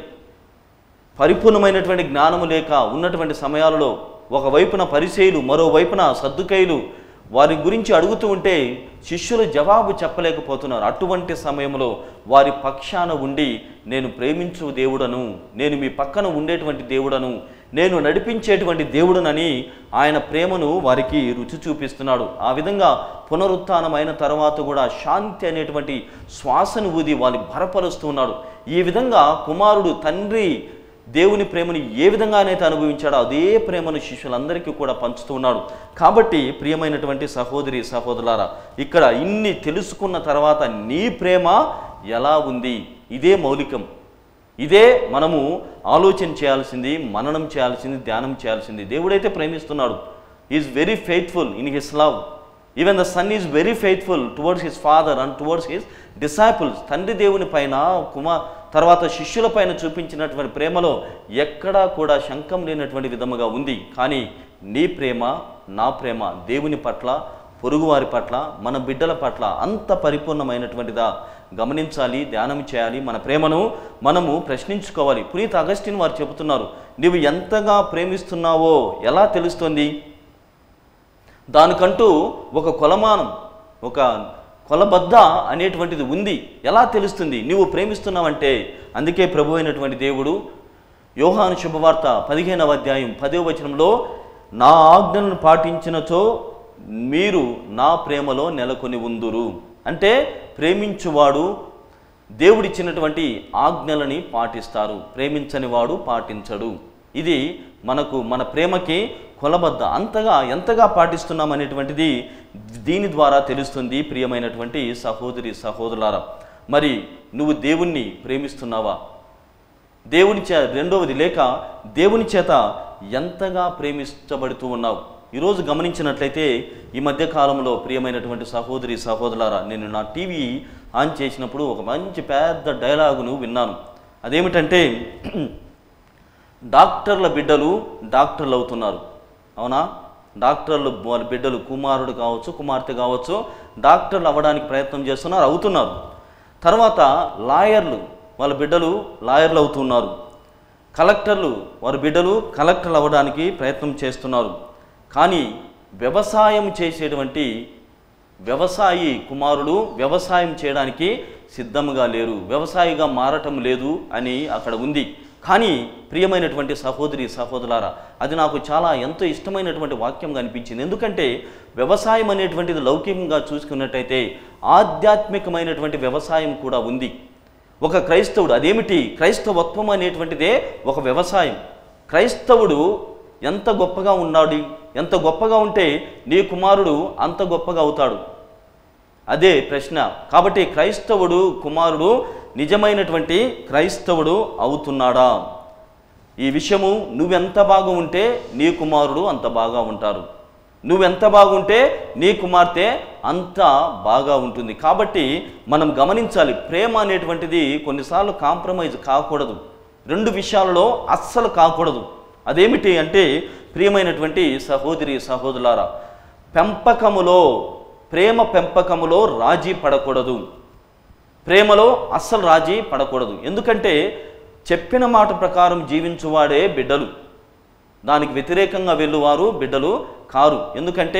పరిపూర్ణమైనటువంటి జ్ఞానము లేక ఉన్నటువంటి సమయాలలో ఒకవైపున పరిచయులు మరోవైపున సర్దుకైలు వారి గురించి అడుగుతూ ఉంటే శిష్యులు జవాబు చెప్పలేకపోతున్నారు అటువంటి సమయంలో వారి పక్షాన ఉండి నేను ప్రేమించు దేవుడను నేను మీ పక్కన ఉండేటువంటి దేవుడను నేను నడిపించేటువంటి దేవుడనని ఆయన ప్రేమను వారికి రుచి చూపిస్తున్నాడు ఆ విధంగా పునరుత్థానమైన తర్వాత కూడా శాంతి అనేటువంటి శ్వాసను ఊది వాళ్ళని భరపరుస్తూ ఉన్నాడు ఈ విధంగా కుమారుడు తండ్రి దేవుని ప్రేమను ఏ విధంగానైతే అనుభవించాడో అదే ప్రేమను శిష్యులందరికీ కూడా పంచుతూ ఉన్నాడు కాబట్టి ప్రియమైనటువంటి సహోదరి సహోదరులారా ఇక్కడ ఇన్ని తెలుసుకున్న తర్వాత నీ ప్రేమ ఎలా ఉంది ఇదే మౌలికం ఇదే మనము ఆలోచన చేయాల్సింది మననం చేయాల్సింది ధ్యానం చేయాల్సింది దేవుడైతే ప్రేమిస్తున్నాడు is very faithful in his love even the son is very faithful towards his father and towards his disciples తండ్రి దేవుని పైన కుమార్ తర్వాత శిష్యుల పైన చూపించినటువంటి ప్రేమలో ఎక్కడా కూడా శంకం లేనటువంటి విధముగా ఉంది కానీ నీ ప్రేమ నా ప్రేమ దేవుని పట్ల పొరుగువారి పట్ల మన బిడ్డల పట్ల అంత పరిపూర్ణమైనటువంటిదా గమనించాలి ధ్యానం చేయాలి మన ప్రేమను మనము ప్రశ్నించుకోవాలి పునీత్ అగస్టిన్ వారు చెబుతున్నారు నీవు ఎంతగా ప్రేమిస్తున్నావో ఎలా తెలుస్తుంది దానికంటూ ఒక కొలమానం ఒక కొలబద్ద అనేటువంటిది ఉంది ఎలా తెలుస్తుంది నువ్వు ప్రేమిస్తున్నావంటే అందుకే ప్రభు అయినటువంటి దేవుడు యోహాను శుభవార్త పదిహేనవ అధ్యాయం పదో వచనంలో నా ఆజ్ఞలను పాటించినచో మీరు నా ప్రేమలో నెలకొని ఉందురు అంటే ప్రేమించువాడు దేవుడిచ్చినటువంటి ఆజ్ఞలని పాటిస్తారు ప్రేమించని వాడు పాటించడు ఇది మనకు మన ప్రేమకి కొలబద్ద అంతగా ఎంతగా పాటిస్తున్నాం అనేటువంటిది దీని ద్వారా తెలుస్తుంది ప్రియమైనటువంటి సహోదరి సహోదరులారా మరి నువ్వు దేవుణ్ణి ప్రేమిస్తున్నావా దేవుని చే రెండవది లేక దేవుని చేత ఎంతగా ప్రేమించబడుతూ ఉన్నావు ఈరోజు గమనించినట్లయితే ఈ మధ్య కాలంలో ప్రియమైనటువంటి సహోదరి సహోదరులారా నేను నా టీవీ ఆన్ చేసినప్పుడు ఒక మంచి పెద్ద డైలాగును విన్నాను అదేమిటంటే డాక్టర్ల బిడ్డలు డాక్టర్లు అవుతున్నారు అవునా డాక్టర్లు వాళ్ళ బిడ్డలు కుమారుడు కావచ్చు కుమార్తె కావచ్చు డాక్టర్లు అవ్వడానికి ప్రయత్నం చేస్తున్నారు అవుతున్నారు తర్వాత లాయర్లు వాళ్ళ బిడ్డలు లాయర్లు అవుతున్నారు కలెక్టర్లు వారి బిడ్డలు కలెక్టర్లు అవ్వడానికి ప్రయత్నం చేస్తున్నారు కానీ వ్యవసాయం చేసేటువంటి వ్యవసాయి కుమారులు వ్యవసాయం చేయడానికి సిద్ధంగా లేరు వ్యవసాయిగా మారటం లేదు అని అక్కడ ఉంది కానీ ప్రియమైనటువంటి సహోదరి సహోదరులారా అది నాకు చాలా ఎంతో ఇష్టమైనటువంటి వాక్యంగా అనిపించింది ఎందుకంటే వ్యవసాయం అనేటువంటిది లౌకికంగా చూసుకున్నట్టయితే ఆధ్యాత్మికమైనటువంటి వ్యవసాయం కూడా ఉంది ఒక క్రైస్తవుడు అదేమిటి క్రైస్తవత్వం అనేటువంటిదే ఒక వ్యవసాయం క్రైస్తవుడు ఎంత గొప్పగా ఉన్నాడు ఎంత గొప్పగా ఉంటే నీ కుమారుడు అంత గొప్పగా అవుతాడు అదే ప్రశ్న కాబట్టి క్రైస్తవుడు కుమారుడు నిజమైనటువంటి క్రైస్తవుడు అవుతున్నాడా ఈ విషయము నువ్వెంత బాగా ఉంటే నీ కుమారుడు అంత బాగా ఉంటారు నువ్వెంత బాగుంటే నీ కుమార్తె అంత బాగా ఉంటుంది కాబట్టి మనం గమనించాలి ప్రేమ అనేటువంటిది కొన్నిసార్లు కాంప్రమైజ్ కాకూడదు రెండు విషయాలలో అస్సలు కాకూడదు అదేమిటి అంటే ప్రియమైనటువంటి సహోదరి సహోదరులారా పెంపకములో ప్రేమ పెంపకములో రాజీ పడకూడదు ప్రేమలో అస్సలు రాజీ పడకూడదు ఎందుకంటే చెప్పిన మాట ప్రకారం జీవించువాడే బిడ్డలు దానికి వ్యతిరేకంగా వెళ్ళువారు బిడ్డలు కారు ఎందుకంటే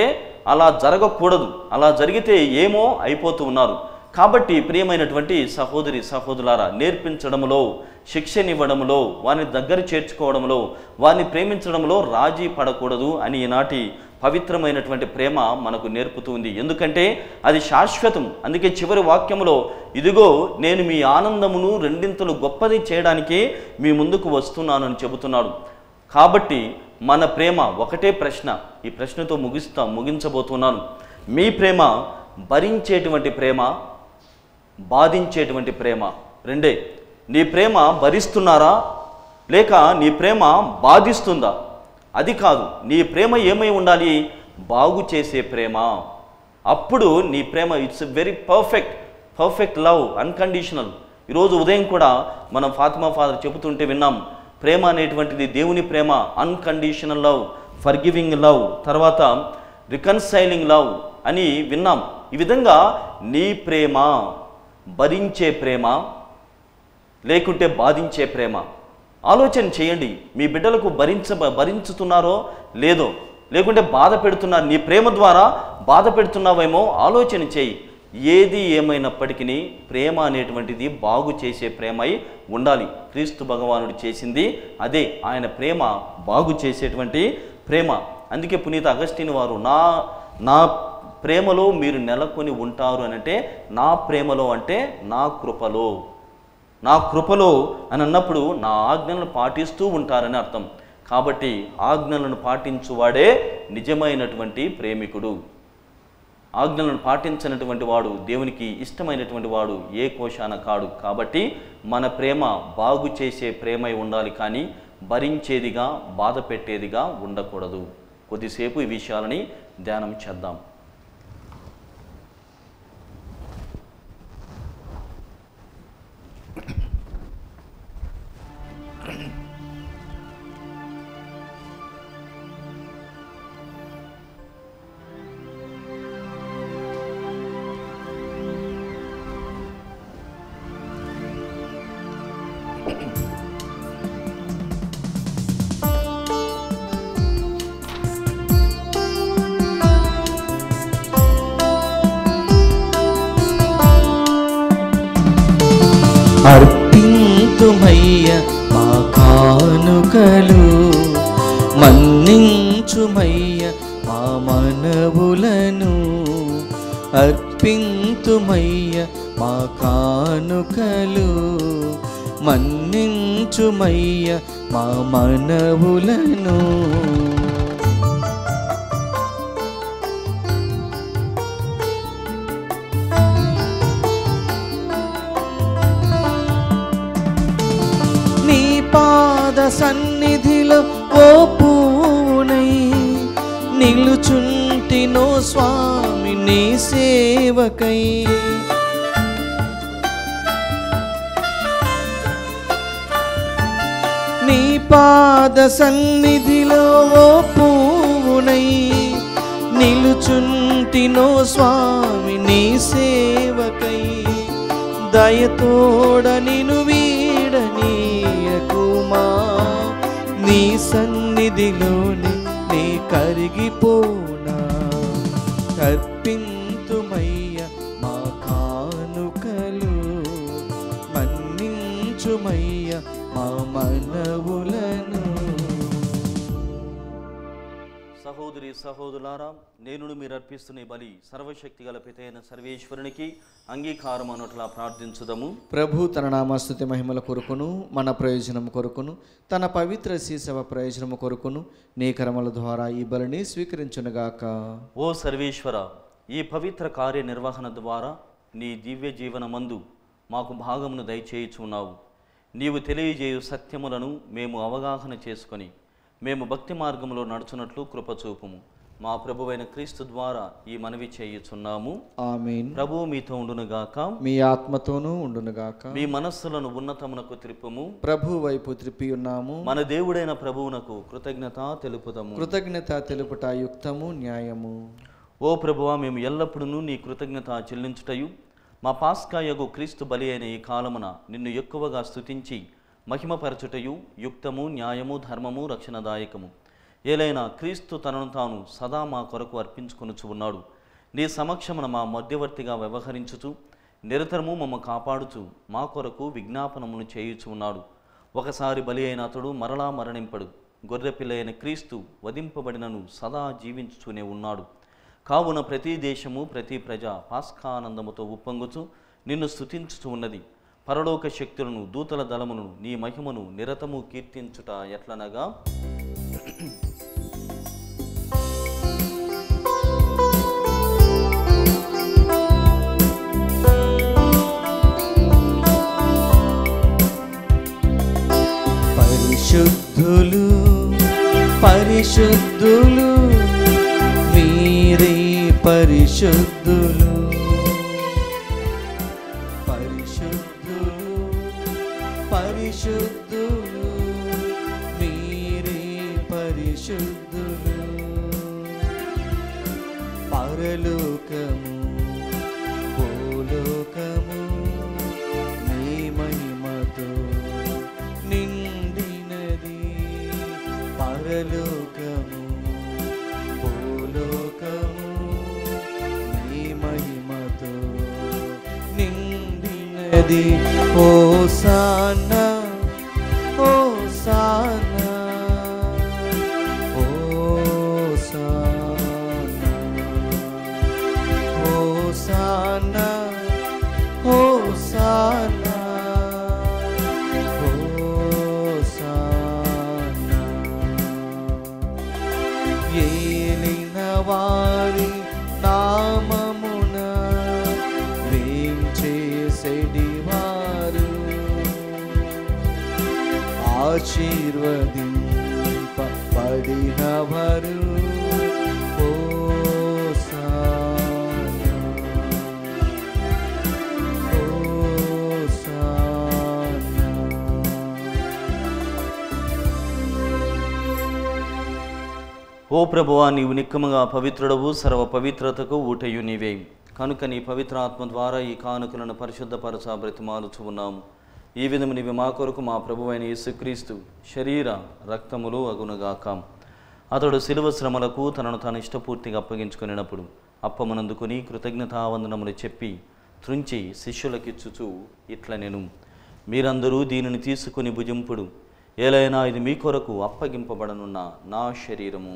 అలా జరగకూడదు అలా జరిగితే ఏమో అయిపోతూ ఉన్నారు కాబట్టి ప్రియమైనటువంటి సహోదరి సహోదరులారా నేర్పించడంలో శిక్షనివ్వడంలో వారిని దగ్గర చేర్చుకోవడంలో వారిని ప్రేమించడంలో రాజీ పడకూడదు అని ఈనాటి పవిత్రమైనటువంటి ప్రేమ మనకు నేర్పుతుంది ఎందుకంటే అది శాశ్వతం అందుకే చివరి వాక్యములో ఇదిగో నేను మీ ఆనందమును రెండింతలు గొప్పది చేయడానికే మీ ముందుకు వస్తున్నాను అని చెబుతున్నాడు కాబట్టి మన ప్రేమ ఒకటే ప్రశ్న ఈ ప్రశ్నతో ముగిస్తా ముగించబోతున్నాను మీ ప్రేమ భరించేటువంటి ప్రేమ బాధించేటువంటి ప్రేమ రెండే నీ ప్రేమ భరిస్తున్నారా లేక నీ ప్రేమ బాధిస్తుందా అది కాదు నీ ప్రేమ ఏమై ఉండాలి బాగు చేసే ప్రేమ అప్పుడు నీ ప్రేమ it's very perfect perfect love unconditional ఈరోజు ఉదయం కూడా మనం ఫాతిమా ఫాదర్ చెబుతుంటే విన్నాం ప్రేమ అనేటువంటిది దేవుని ప్రేమ అన్కండిషనల్ లవ్ ఫర్గివింగ్ లవ్ తర్వాత రికన్సైలింగ్ లవ్ అని విన్నాం ఈ విధంగా నీ ప్రేమ భరించే ప్రేమ లేకుంటే బాధించే ప్రేమ ఆలోచన చేయండి మీ బిడ్డలకు భరించ భరించుతున్నారో లేదో లేకుంటే బాధ పెడుతున్నారు నీ ప్రేమ ద్వారా బాధ పెడుతున్నావేమో ఆలోచన చేయి ఏది ఏమైనప్పటికీ ప్రేమ అనేటువంటిది బాగు చేసే ప్రేమై ఉండాలి క్రీస్తు భగవానుడు చేసింది అదే ఆయన ప్రేమ బాగు చేసేటువంటి ప్రేమ అందుకే పునీత అగస్టిన్ వారు నా నా ప్రేమలో మీరు నెలకొని ఉంటారు అని అంటే నా ప్రేమలో అంటే నా కృపలో నా కృపలో అని అన్నప్పుడు నా ఆజ్ఞలను పాటిస్తూ ఉంటారని అర్థం కాబట్టి ఆజ్ఞలను పాటించువాడే నిజమైనటువంటి ప్రేమికుడు ఆజ్ఞలను పాటించినటువంటి వాడు దేవునికి ఇష్టమైనటువంటి వాడు ఏ కోశాన కాడు కాబట్టి మన ప్రేమ బాగు చేసే ప్రేమై ఉండాలి కానీ భరించేదిగా బాధ పెట్టేదిగా ఉండకూడదు కొద్దిసేపు ఈ విషయాలని ధ్యానం చేద్దాం అర్పింతుమయ్య మా కానుకలు మన్నించుమయ్య మా మనవులను అర్పింతుమయ్య మా కానుకలు మన్నించుమయ్య మా మనవులను నీ పాద సన్నిధిలో ఓ పూనై నిలుచుంటినో స్వామి నీ సేవకై నీ పాద సన్నిధిలో ఓ పూనై నిలుచుంటినో స్వామి నీ సేవకై దయతోడ నిను వీడనీయకుమా నీ సన్నిధిలోని నీ కరిగిపోనా కర్పింతుమయ్య మా కానుకలు మన్నించుమయ్య మా మనవులను సహోదరి సహోదరులారా నేను మీరు అర్పిస్తున్న ఈ బలి సర్వశక్తి గల పితైన సర్వేశ్వరునికి అంగీకారం అన్నట్లా ప్రార్థించుదము ప్రభు తన నామస్తుతి మహిమల కొరకును మన ప్రయోజనం కొరకును తన పవిత్ర శీసవ ప్రయోజనము కొరకును నీ కర్మల ద్వారా ఈ బలిని స్వీకరించునుగాక ఓ సర్వేశ్వర ఈ పవిత్ర కార్య నిర్వహణ ద్వారా నీ దివ్య జీవనమందు మాకు భాగమును దయచేయుచున్నావు నీవు తెలియజేయు సత్యములను మేము అవగాహన చేసుకొని మేము భక్తి మార్గములో నడుచున్నట్లు కృపచూపుము మా ప్రభువైన క్రీస్తు ద్వారా ఈ మనవి చేయుచున్నాము ఆమీన్ ప్రభువు మీతో ఉండునుగాక మీ ఆత్మతోనూ ఉండునుగాక మీ మనస్సులను ఉన్నతమునకు త్రిప్పుము ప్రభు వైపు త్రిప్పి ఉన్నాము మన దేవుడైన ప్రభువునకు కృతజ్ఞత తెలుపుదము కృతజ్ఞత తెలుపుట యుక్తము న్యాయము ఓ ప్రభువా మేము ఎల్లప్పుడూ నీ కృతజ్ఞత చెల్లించుటయు మా పాస్కాయగు క్రీస్తు బలి అయిన ఈ కాలమున నిన్ను ఎక్కువగా స్తుతించి మహిమపరచుటయు యుక్తము న్యాయము ధర్మము రక్షణదాయకము ఏలైనా క్రీస్తు తనను తాను సదా మా కొరకు అర్పించుకొనుచు ఉన్నాడు నీ సమక్షమున మా మధ్యవర్తిగా వ్యవహరించుచు నిరతరము మమ్మ కాపాడుచు మా కొరకు విజ్ఞాపనమును చేయుచు ఉన్నాడు ఒకసారి బలి అయిన అతడు మరలా మరణింపడు గొర్రెపిల్ల అయిన క్రీస్తు వధింపబడినను సదా జీవించుతూనే ఉన్నాడు కావున ప్రతి దేశము ప్రతి ప్రజ పాస్కానందముతో ఉప్పొంగుచు నిన్ను స్తుతించుచు ఉన్నది పరలోక శక్తులను దూతల దళమును నీ మహిమను నిరతము కీర్తించుట ఎట్లనగా పరిశుద్ధులు పరిశుద్ధులు మీరే పరిశుద్ధులు పరిశుద్ధులు పరిశుద్ధులు మీరే పరిశుద్ధులు పరలోకము భూలోకము నీ మహిమతో నిండినది పరలోకము భూలోకము నీ మహిమతో నిండినది ఓ సానా ఓ సానా ఓ సానా హోసానా హోసానా హోసానా ఏలిన వారి నామమున వేంచేసెడివారు ఆశీర్వదింపబడినవరు హోసానా ఓ ప్రభువా నీవు నిక్కముగా పవిత్రుడవు సర్వ పవిత్రతకు ఊటయు నీవే కనుక నీ పవిత్రాత్మ ద్వారా ఈ కానుకలను పరిశుద్ధపరచ బ్రతిమాలుచు ఉన్నాము ఈ విధము నీవి మా కొరకు మా ప్రభువైన యేసుక్రీస్తు శరీర రక్తములు అగునుగాక అతడు శిలువ శ్రమలకు తనను తాను ఇష్టపూర్తిగా అప్పగించుకునేటప్పుడు అప్పమనందుకుని కృతజ్ఞతావందనములు చెప్పి త్రుంచి శిష్యులకిచ్చుచు ఇట్ల నేను మీరందరూ దీనిని తీసుకుని భుజింపుడు ఏలైనా ఇది మీ కొరకు అప్పగింపబడనున్న నా శరీరము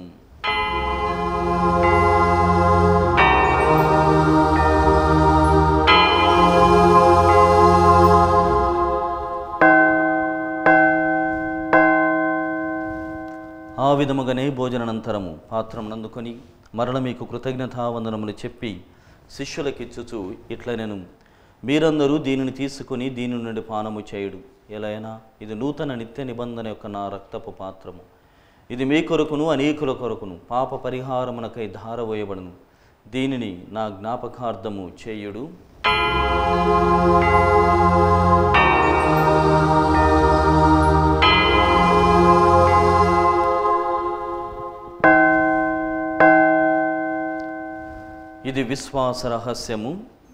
ఆ విధముగానే భోజనానంతరము పాత్రమునందుకొని మరల మీకు కృతజ్ఞతావందనములు చెప్పి శిష్యులకిచ్చుచు ఇట్ల నేను మీరందరూ దీనిని తీసుకుని దీని నుండి పానము చేయుడు ఎలైనా ఇది నూతన నిత్య నిబంధన యొక్క నా రక్తపు పాత్రము ఇది మీ కొరకును అనేకుల కొరకును పాప పరిహారమునకై ధారవేయబడును దీనిని నా జ్ఞాపకార్థము చేయుడు ఇది విశ్వాస రహస్యము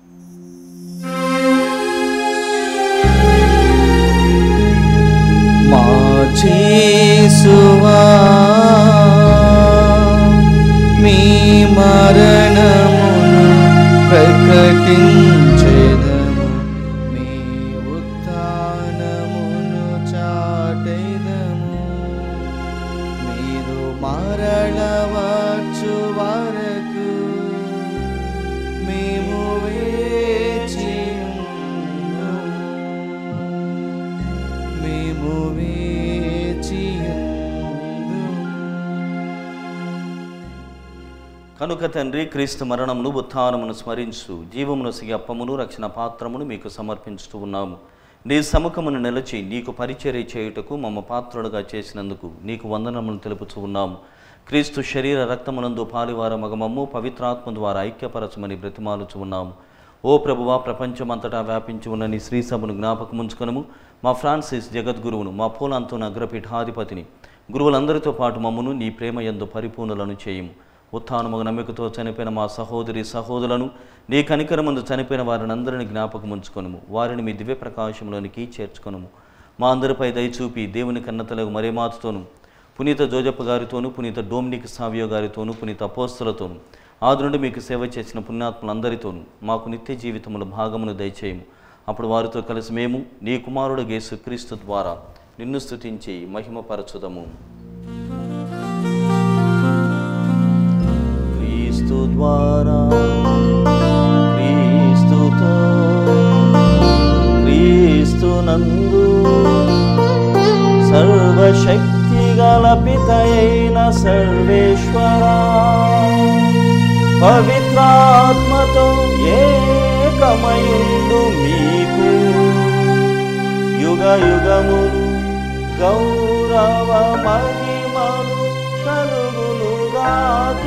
మా చేసువా మీ మరణమును ప్రకటించెదము మీ ఉత్థానమును చాటెదము మీరు మరలవచ్చు వరకు మేము వేచియుందుము. మేము వేచియుందుము. కనుక తండ్రి క్రీస్తు మరణమును ఉత్థానమును స్మరించు జీవమును సిగి అప్పమును రక్షణ పాత్రమును మీకు సమర్పించుతూ ఉన్నాము నీ సముఖమును నిలిచి నీకు పరిచర్య చేయుటకు మమ్మ పాత్రుడుగా చేసినందుకు నీకు వందనములు తెలుపుతూ ఉన్నాము క్రీస్తు శరీర రక్తమునందు పాలివార మగమమ్ము పవిత్రాత్మ ద్వారా ఐక్యపరచమని బ్రతిమాలుచు ఉన్నాము ఓ ప్రభువా ప్రపంచమంతటా వ్యాపించి ఉన్న నీ శ్రీ సభను జ్ఞాపకముంచుకొనము మా ఫ్రాన్సిస్ జగద్గురువును మా పూలంతోన అగ్రపీఠాధిపతిని గురువులందరితో పాటు మమ్మను నీ ప్రేమ యందు పరిపూర్ణులను చేయము ఉత్థానముగ నమ్మికతో చనిపోయిన మా సహోదరి సహోదరులను నీ కనికరమందు చనిపోయిన వారిని అందరిని జ్ఞాపకముంచుకొనుము వారిని మీ దివ్య ప్రకాశంలోనికి చేర్చుకొనుము మా అందరిపై దయచూపి దేవుని కన్నతలకు మరే మాతుతోను పునీత జోజప్ప గారితోనూ పునీత డోమినిక్ సావియో గారితోనూ పునీత అపోస్తులతోనూ ఆది నుండి మీకు సేవ చేసిన పుణ్యాత్ములందరితోనూ మాకు నిత్య జీవితముల భాగమును దయచేయము అప్పుడు వారితో కలిసి మేము నీ కుమారుడు గేసు క్రీస్తు ద్వారా నిన్ను స్తుతించి మహిమపరచుదము క్రీస్తు ద్వారా క్రీస్తుతో క్రీస్తునందు సర్వశక్తి గల పితయైన సర్వేశ్వరా పవిత్రాత్మతో ఏకమయుండు మీకు యుగ యుగములు గౌరవ మహిమలు కలుగునుగాక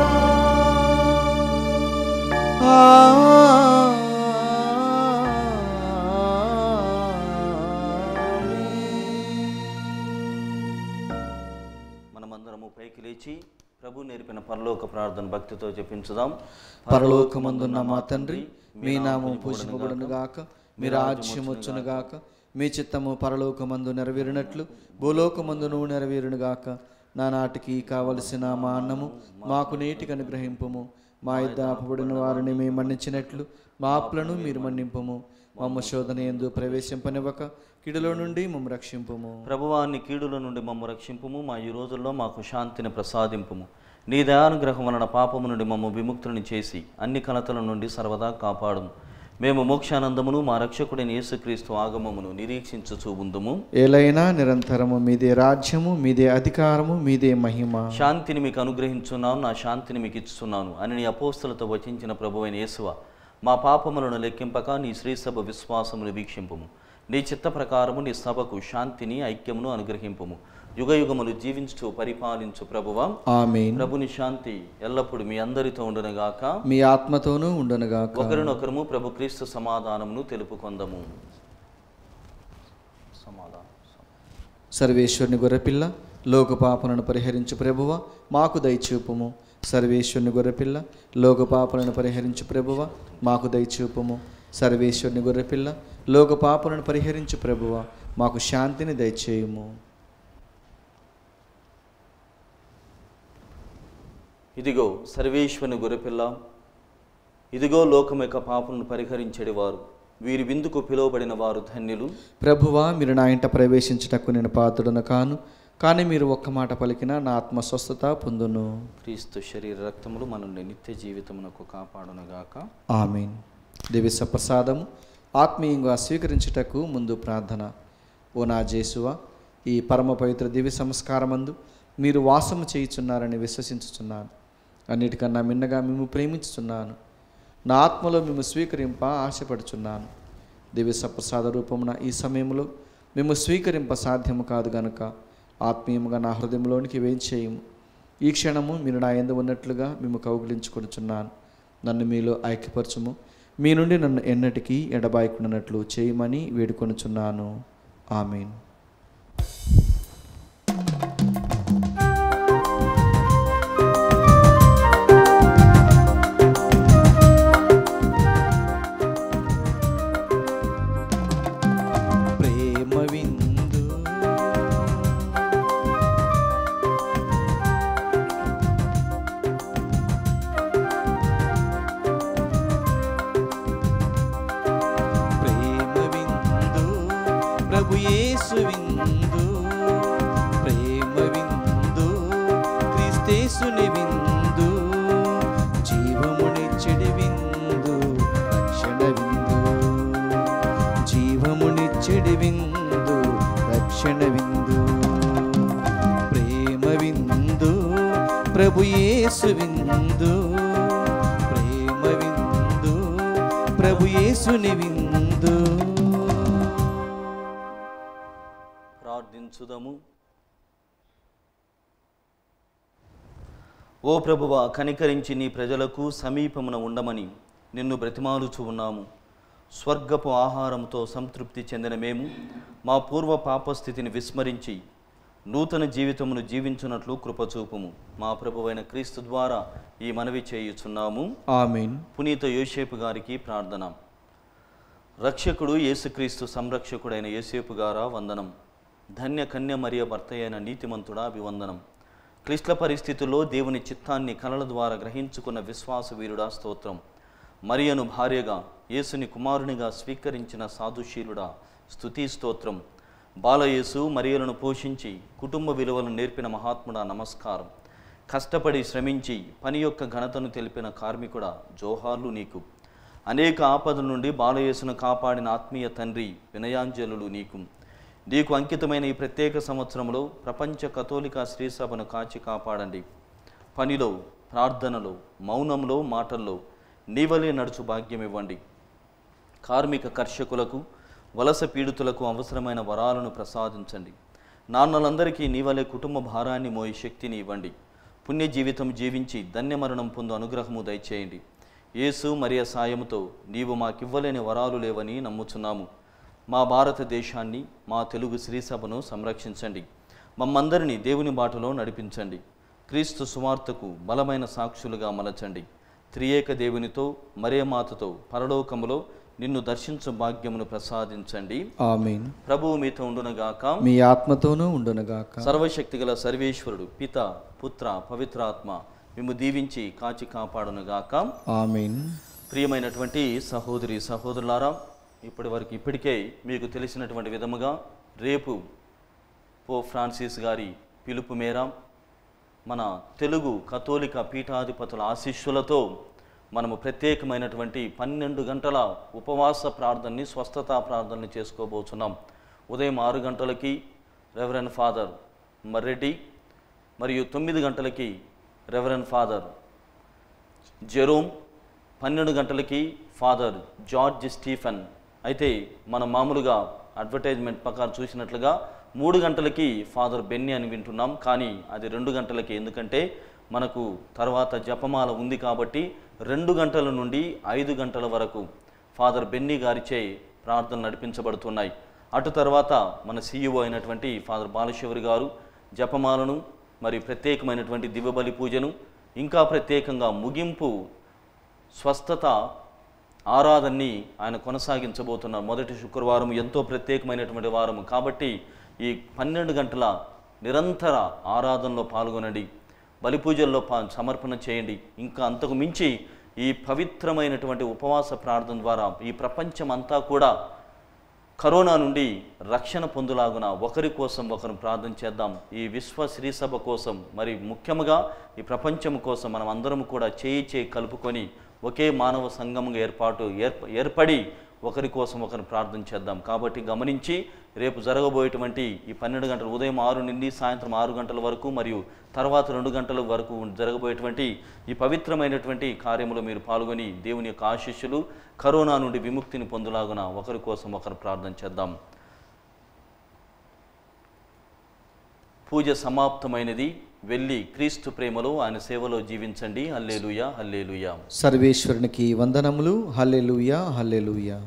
మనమందరము పైకి లేచి ప్రభు నేర్పిన పరలోక ప్రార్థన భక్తితో జపించుదాం పరలోకమందున్న మా తండ్రి మీ నామం పూజింపబడును గాక మీ రాజ్యం వచ్చును గాక మీ చిత్తము పరలోకమందు నెరవేరినట్లు భూలోకమందును నెరవేరును గాక నా నాటికి కావలసిన మా అన్నము మాకు నేటికి అనుగ్రహింపుము మా ఇద్ద అపబడిన వారిని మేము మన్నించినట్లు మా అప్పులను మీరు మన్నింపుము మమ్మ శోధన ఎందు ప్రవేశింపనివ్వక కిడిలో నుండి మమ్మ రక్షింపుము ప్రభువాన్ని కీడుల నుండి మమ్ము రక్షింపుము మా ఈ రోజుల్లో మాకు శాంతిని ప్రసాదింపుము నీ దయానుగ్రహం వలన పాపము నుండి మమ్మ విముక్తుని చేసి అన్ని కలతల నుండి సర్వదా కాపాడుము మేము మోక్షానందమును మా రక్షకుడైన యేసుక్రీస్తు ఆగమమును నిరీక్షించుచూ ఉందుము ఏలైనా నిరంతరము మీదే రాజ్యము మీదే అధికారము మీదే మహిమ శాంతిని మీకు అనుగ్రహించున్నాను నా శాంతిని మీకు ఇస్తున్నాను అని నీ అపోస్తులతో వచించిన ప్రభువైన యేసువ మా పాపములను లెక్కింపక నీ శ్రీసభ విశ్వాసమును వీక్షింపుము నీ చిత్త ప్రకారము నీ సభకు శాంతిని ఐక్యమును అనుగ్రహింపుము యుగ యుగములు జీవించు పరిపాలించు ప్రభువ ఆమేన్ ప్రభుని శాంతి ఎల్లప్పుడు మీ అందరితో ఉండునుగాక మీ ఆత్మతోనూ ఉండునుగాక ఒకరినొకరము ప్రభు క్రీస్తు సమాధానమును తెలుపుకొందము సమాధానం సర్వేశ్వరుని గొర్రెపిల్ల లోక పాపలను పరిహరించు ప్రభువ మాకు దయచూపుము సర్వేశ్వరుని గొర్రెపిల్ల లోక పాపలను పరిహరించు ప్రభువ మాకు దయచూపుము సర్వేశ్వరుని గొర్రెపిల్ల లోక పాపలను పరిహరించు ప్రభువ మాకు శాంతిని దయచేయుము ఇదిగో సర్వేశ్వరుని గొర్రెపిల్ల ఇదిగో లోకం యొక్క పాపలను పరిహరించేవారు వీరి విందుకు పిలువబడిన వారు ధన్యులు ప్రభువా మీరు నా ఇంట ప్రవేశించుటకు నేను పాత్రుడను కాను కానీ మీరు ఒక్క మాట పలికిన నా ఆత్మ స్వస్థత పొందును క్రీస్తు శరీర రక్తములు మనల్ని నిత్య జీవితమునకు కాపాడునుగాక ఆమెన్ దివ్య ప్రసాదము ఆత్మీయంగా స్వీకరించుటకు ముందు ప్రార్థన ఓ నా జేసువ ఈ పరమ పవిత్ర దివ్య సంస్కారమందు మీరు వాసము చేయుచున్నారని విశ్వసించుచున్నాను అన్నిటికన్నా మిన్నగా మేము ప్రేమించుచున్నాను నా ఆత్మలో మేము స్వీకరింప ఆశపడుచున్నాను దివ్య సప్రసాద రూపమున ఈ సమయంలో మేము స్వీకరింప సాధ్యము కాదు గనుక ఆత్మీయముగా నా హృదయంలోనికి వేయించేయము ఈ క్షణము మీరు నా ఎందు ఉన్నట్లుగా మేము కౌగిలించుకొనుచున్నాను నన్ను మీలో ఐక్యపరచుము మీ నుండి నన్ను ఎన్నటికీ ఎడబాయకుండానట్లు చేయమని వేడుకొనుచున్నాను ఆమెన్ ప్రేమ విందు ప్రేమ విందు ప్రభు యేసు విందు ప్రేమ విందు క్రీస్తేసుని విందు జీవమునిచ్చడి విందు రక్షణ విందు జీవమునిచ్చడి విందు రక్షణ విందు ప్రేమ విందు ప్రభు యేసు విందు ప్రేమ విందు ప్రభు యేసుని విందు ప్రార్థించుదము ఓ ప్రభువ కనికరించి నీ ప్రజలకు సమీపమున ఉండమని నిన్ను బ్రతిమాలుచు ఉన్నాము స్వర్గపు ఆహారంతో సంతృప్తి చెందిన మేము మా పూర్వ పాపస్థితిని విస్మరించి నూతన జీవితమును జీవించున్నట్లు కృపచూపుము మా ప్రభువైన క్రీస్తు ద్వారా ఈ మనవి చేయుచున్నాము ఆమెన్ పునీత యోసేపు గారికి ప్రార్థన రక్షకుడు యేసుక్రీస్తు సంరక్షకుడైన యేసేపు గారా వందనం ధన్య కన్య మరియ భర్త అయిన నీతిమంతుడా అభివందనం క్లిష్ట పరిస్థితుల్లో దేవుని చిత్తాన్ని కలల ద్వారా గ్రహించుకున్న విశ్వాస వీరుడా స్తోత్రం మరియను భార్యగా యేసుని కుమారునిగా స్వీకరించిన సాధుశీలుడా స్తుతి స్తోత్రం బాలయేసు మరియలను పోషించి కుటుంబ విలువలను నేర్పిన మహాత్ముడా నమస్కారం కష్టపడి శ్రమించి పని యొక్క ఘనతను తెలిపిన కార్మికుడా జోహార్లు నీకు అనేక ఆపదల నుండి బాలయేసును కాపాడిన ఆత్మీయ తండ్రి వినయాంజలులు నీకు నీకు అంకితమైన ఈ ప్రత్యేక సంవత్సరంలో ప్రపంచ కథోలిక శ్రీసభను కాచి కాపాడండి పనిలో ప్రార్థనలో మౌనంలో మాటల్లో నీవలే నడుచు భాగ్యం ఇవ్వండి కార్మిక కర్షకులకు వలస పీడితులకు అవసరమైన వరాలను ప్రసాదించండి నాన్నలందరికీ నీవలే కుటుంబ భారాన్ని మోయి శక్తిని ఇవ్వండి పుణ్య జీవితం జీవించి ధన్యమరణం పొందు అనుగ్రహము దయచేయండి యేసు మరియ సాయముతో నీవు మాకివ్వలేని వరాలు లేవని నమ్ముచున్నాము మా భారతదేశాన్ని మా తెలుగు శ్రీసభను సంరక్షించండి మమ్మందరినీ దేవుని బాటలో నడిపించండి క్రీస్తు సువార్తకు బలమైన సాక్షులుగా మలచండి త్రియేక దేవునితో మరే మాతతో పరలోకములో నిన్ను దర్శించు భాగ్యమును ప్రసాదించండి ఆమెన్ ప్రభువు మీతో ఉండునగాక మీ ఆత్మతోనూ ఉండునుగాక సర్వశక్తిగల సర్వేశ్వరుడు పిత పుత్ర పవిత్రాత్మ మేము దీవించి కాచి కాపాడునుగాక ఆమెన్ ప్రియమైనటువంటి సహోదరి సహోదరులారా ఇప్పటి వరకు ఇప్పటికే మీకు తెలిసినటువంటి విధముగా రేపు పో ఫ్రాన్సిస్ గారి పిలుపు మేర మన తెలుగు కథోలిక పీఠాధిపతుల ఆశీస్సులతో మనము ప్రత్యేకమైనటువంటి పన్నెండు గంటల ఉపవాస ప్రార్థనని స్వస్థతా ప్రార్థనని చేసుకోబోతున్నాం ఉదయం ఆరు గంటలకి రెవరెన్ ఫాదర్ మర్రెడ్డి మరియు తొమ్మిది గంటలకి రెవరెన్ ఫాదర్ జెరోమ్ పన్నెండు గంటలకి ఫాదర్ జార్జ్ స్టీఫెన్ అయితే మనం మామూలుగా అడ్వర్టైజ్మెంట్ ప్రకారం చూసినట్లుగా మూడు గంటలకి ఫాదర్ బెన్ని అని వింటున్నాం కానీ అది రెండు గంటలకి ఎందుకంటే మనకు తర్వాత జపమాల ఉంది కాబట్టి రెండు గంటల నుండి ఐదు గంటల వరకు ఫాదర్ బెన్నీ గారిచే ప్రార్థనలు నడిపించబడుతున్నాయి అటు తర్వాత మన సీఈఓ అయినటువంటి ఫాదర్ బాలశివరి గారు జపమాలను మరి ప్రత్యేకమైనటువంటి దివ్యబలి పూజను ఇంకా ప్రత్యేకంగా ముగింపు స్వస్థత ఆరాధనని ఆయన కొనసాగించబోతున్నారు మొదటి శుక్రవారం ఎంతో ప్రత్యేకమైనటువంటి వారము కాబట్టి ఈ పన్నెండు గంటల నిరంతర ఆరాధనలో పాల్గొనండి బలి పూజల్లో పా సమర్పణ చేయండి ఇంకా అంతకు మించి ఈ పవిత్రమైనటువంటి ఉపవాస ప్రార్థన ద్వారా ఈ ప్రపంచం అంతా కూడా కరోనా నుండి రక్షణ పొందులాగున ఒకరి కోసం ఒకరు ప్రార్థన చేద్దాం ఈ విశ్వ శ్రీసభ కోసం మరి ముఖ్యంగా ఈ ప్రపంచం కోసం మనం అందరం కూడా చేయి చేయి కలుపుకొని ఒకే మానవ సంఘంగా ఏర్పాటు ఏర్ప ఏర్పడి ఒకరి కోసం ఒకరు ప్రార్థన చేద్దాం కాబట్టి గమనించి రేపు జరగబోయేటువంటి ఈ పన్నెండు గంటల ఉదయం ఆరు నుండి సాయంత్రం ఆరు గంటల వరకు మరియు తర్వాత రెండు గంటల వరకు జరగబోయేటువంటి ఈ పవిత్రమైనటువంటి కార్యములో మీరు పాల్గొని దేవుని యొక్క ఆశీస్సులు కరోనా నుండి విముక్తిని పొందులాగున ఒకరి కోసం ఒకరు ప్రార్థన చేద్దాం పూజ సమాప్తమైనది వెళ్ళి క్రీస్తు ప్రేమలో ఆయన సేవలో జీవించండి హల్లేలుయా హల్లేలుయా సర్వేశ్వరునికి వందనములు హల్లెలూయా హల్లెలూయా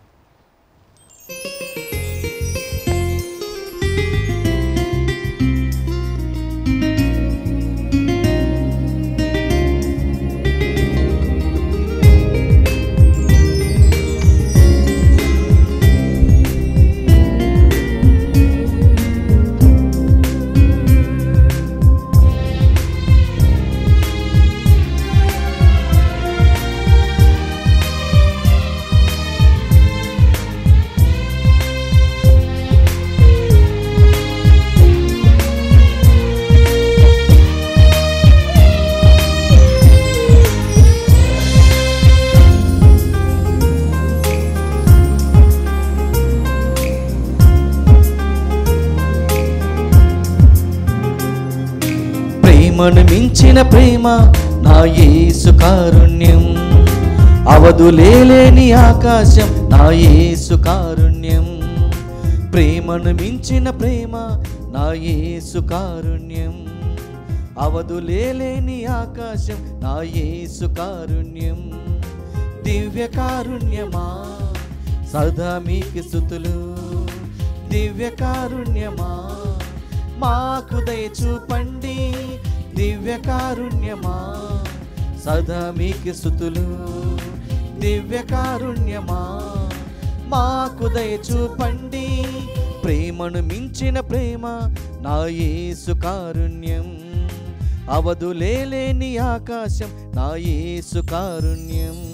ప్రేమను మించిన ప్రేమ నా యేసు కారుణ్యం అవధులేలేని ఆకాశం నా యేసు కారుణ్యం ప్రేమను మించిన ప్రేమ నా యేసు కారుణ్యం అవధులేలేని ఆకాశం నా యేసు కారుణ్యం దివ్య కారుణ్యమా సదా మీకు స్థుతులు దివ్య కారుణ్యమా మాకు దయచూపండి దివ్య కారుణ్యమా సదా మీకు స్థుతులు దివ్య కారుణ్యమా మాకు దయచూపండి ప్రేమను మించిన ప్రేమ నా యేసు కారుణ్యం అవధులేలేని ఆకాశం నా యేసు కారుణ్యం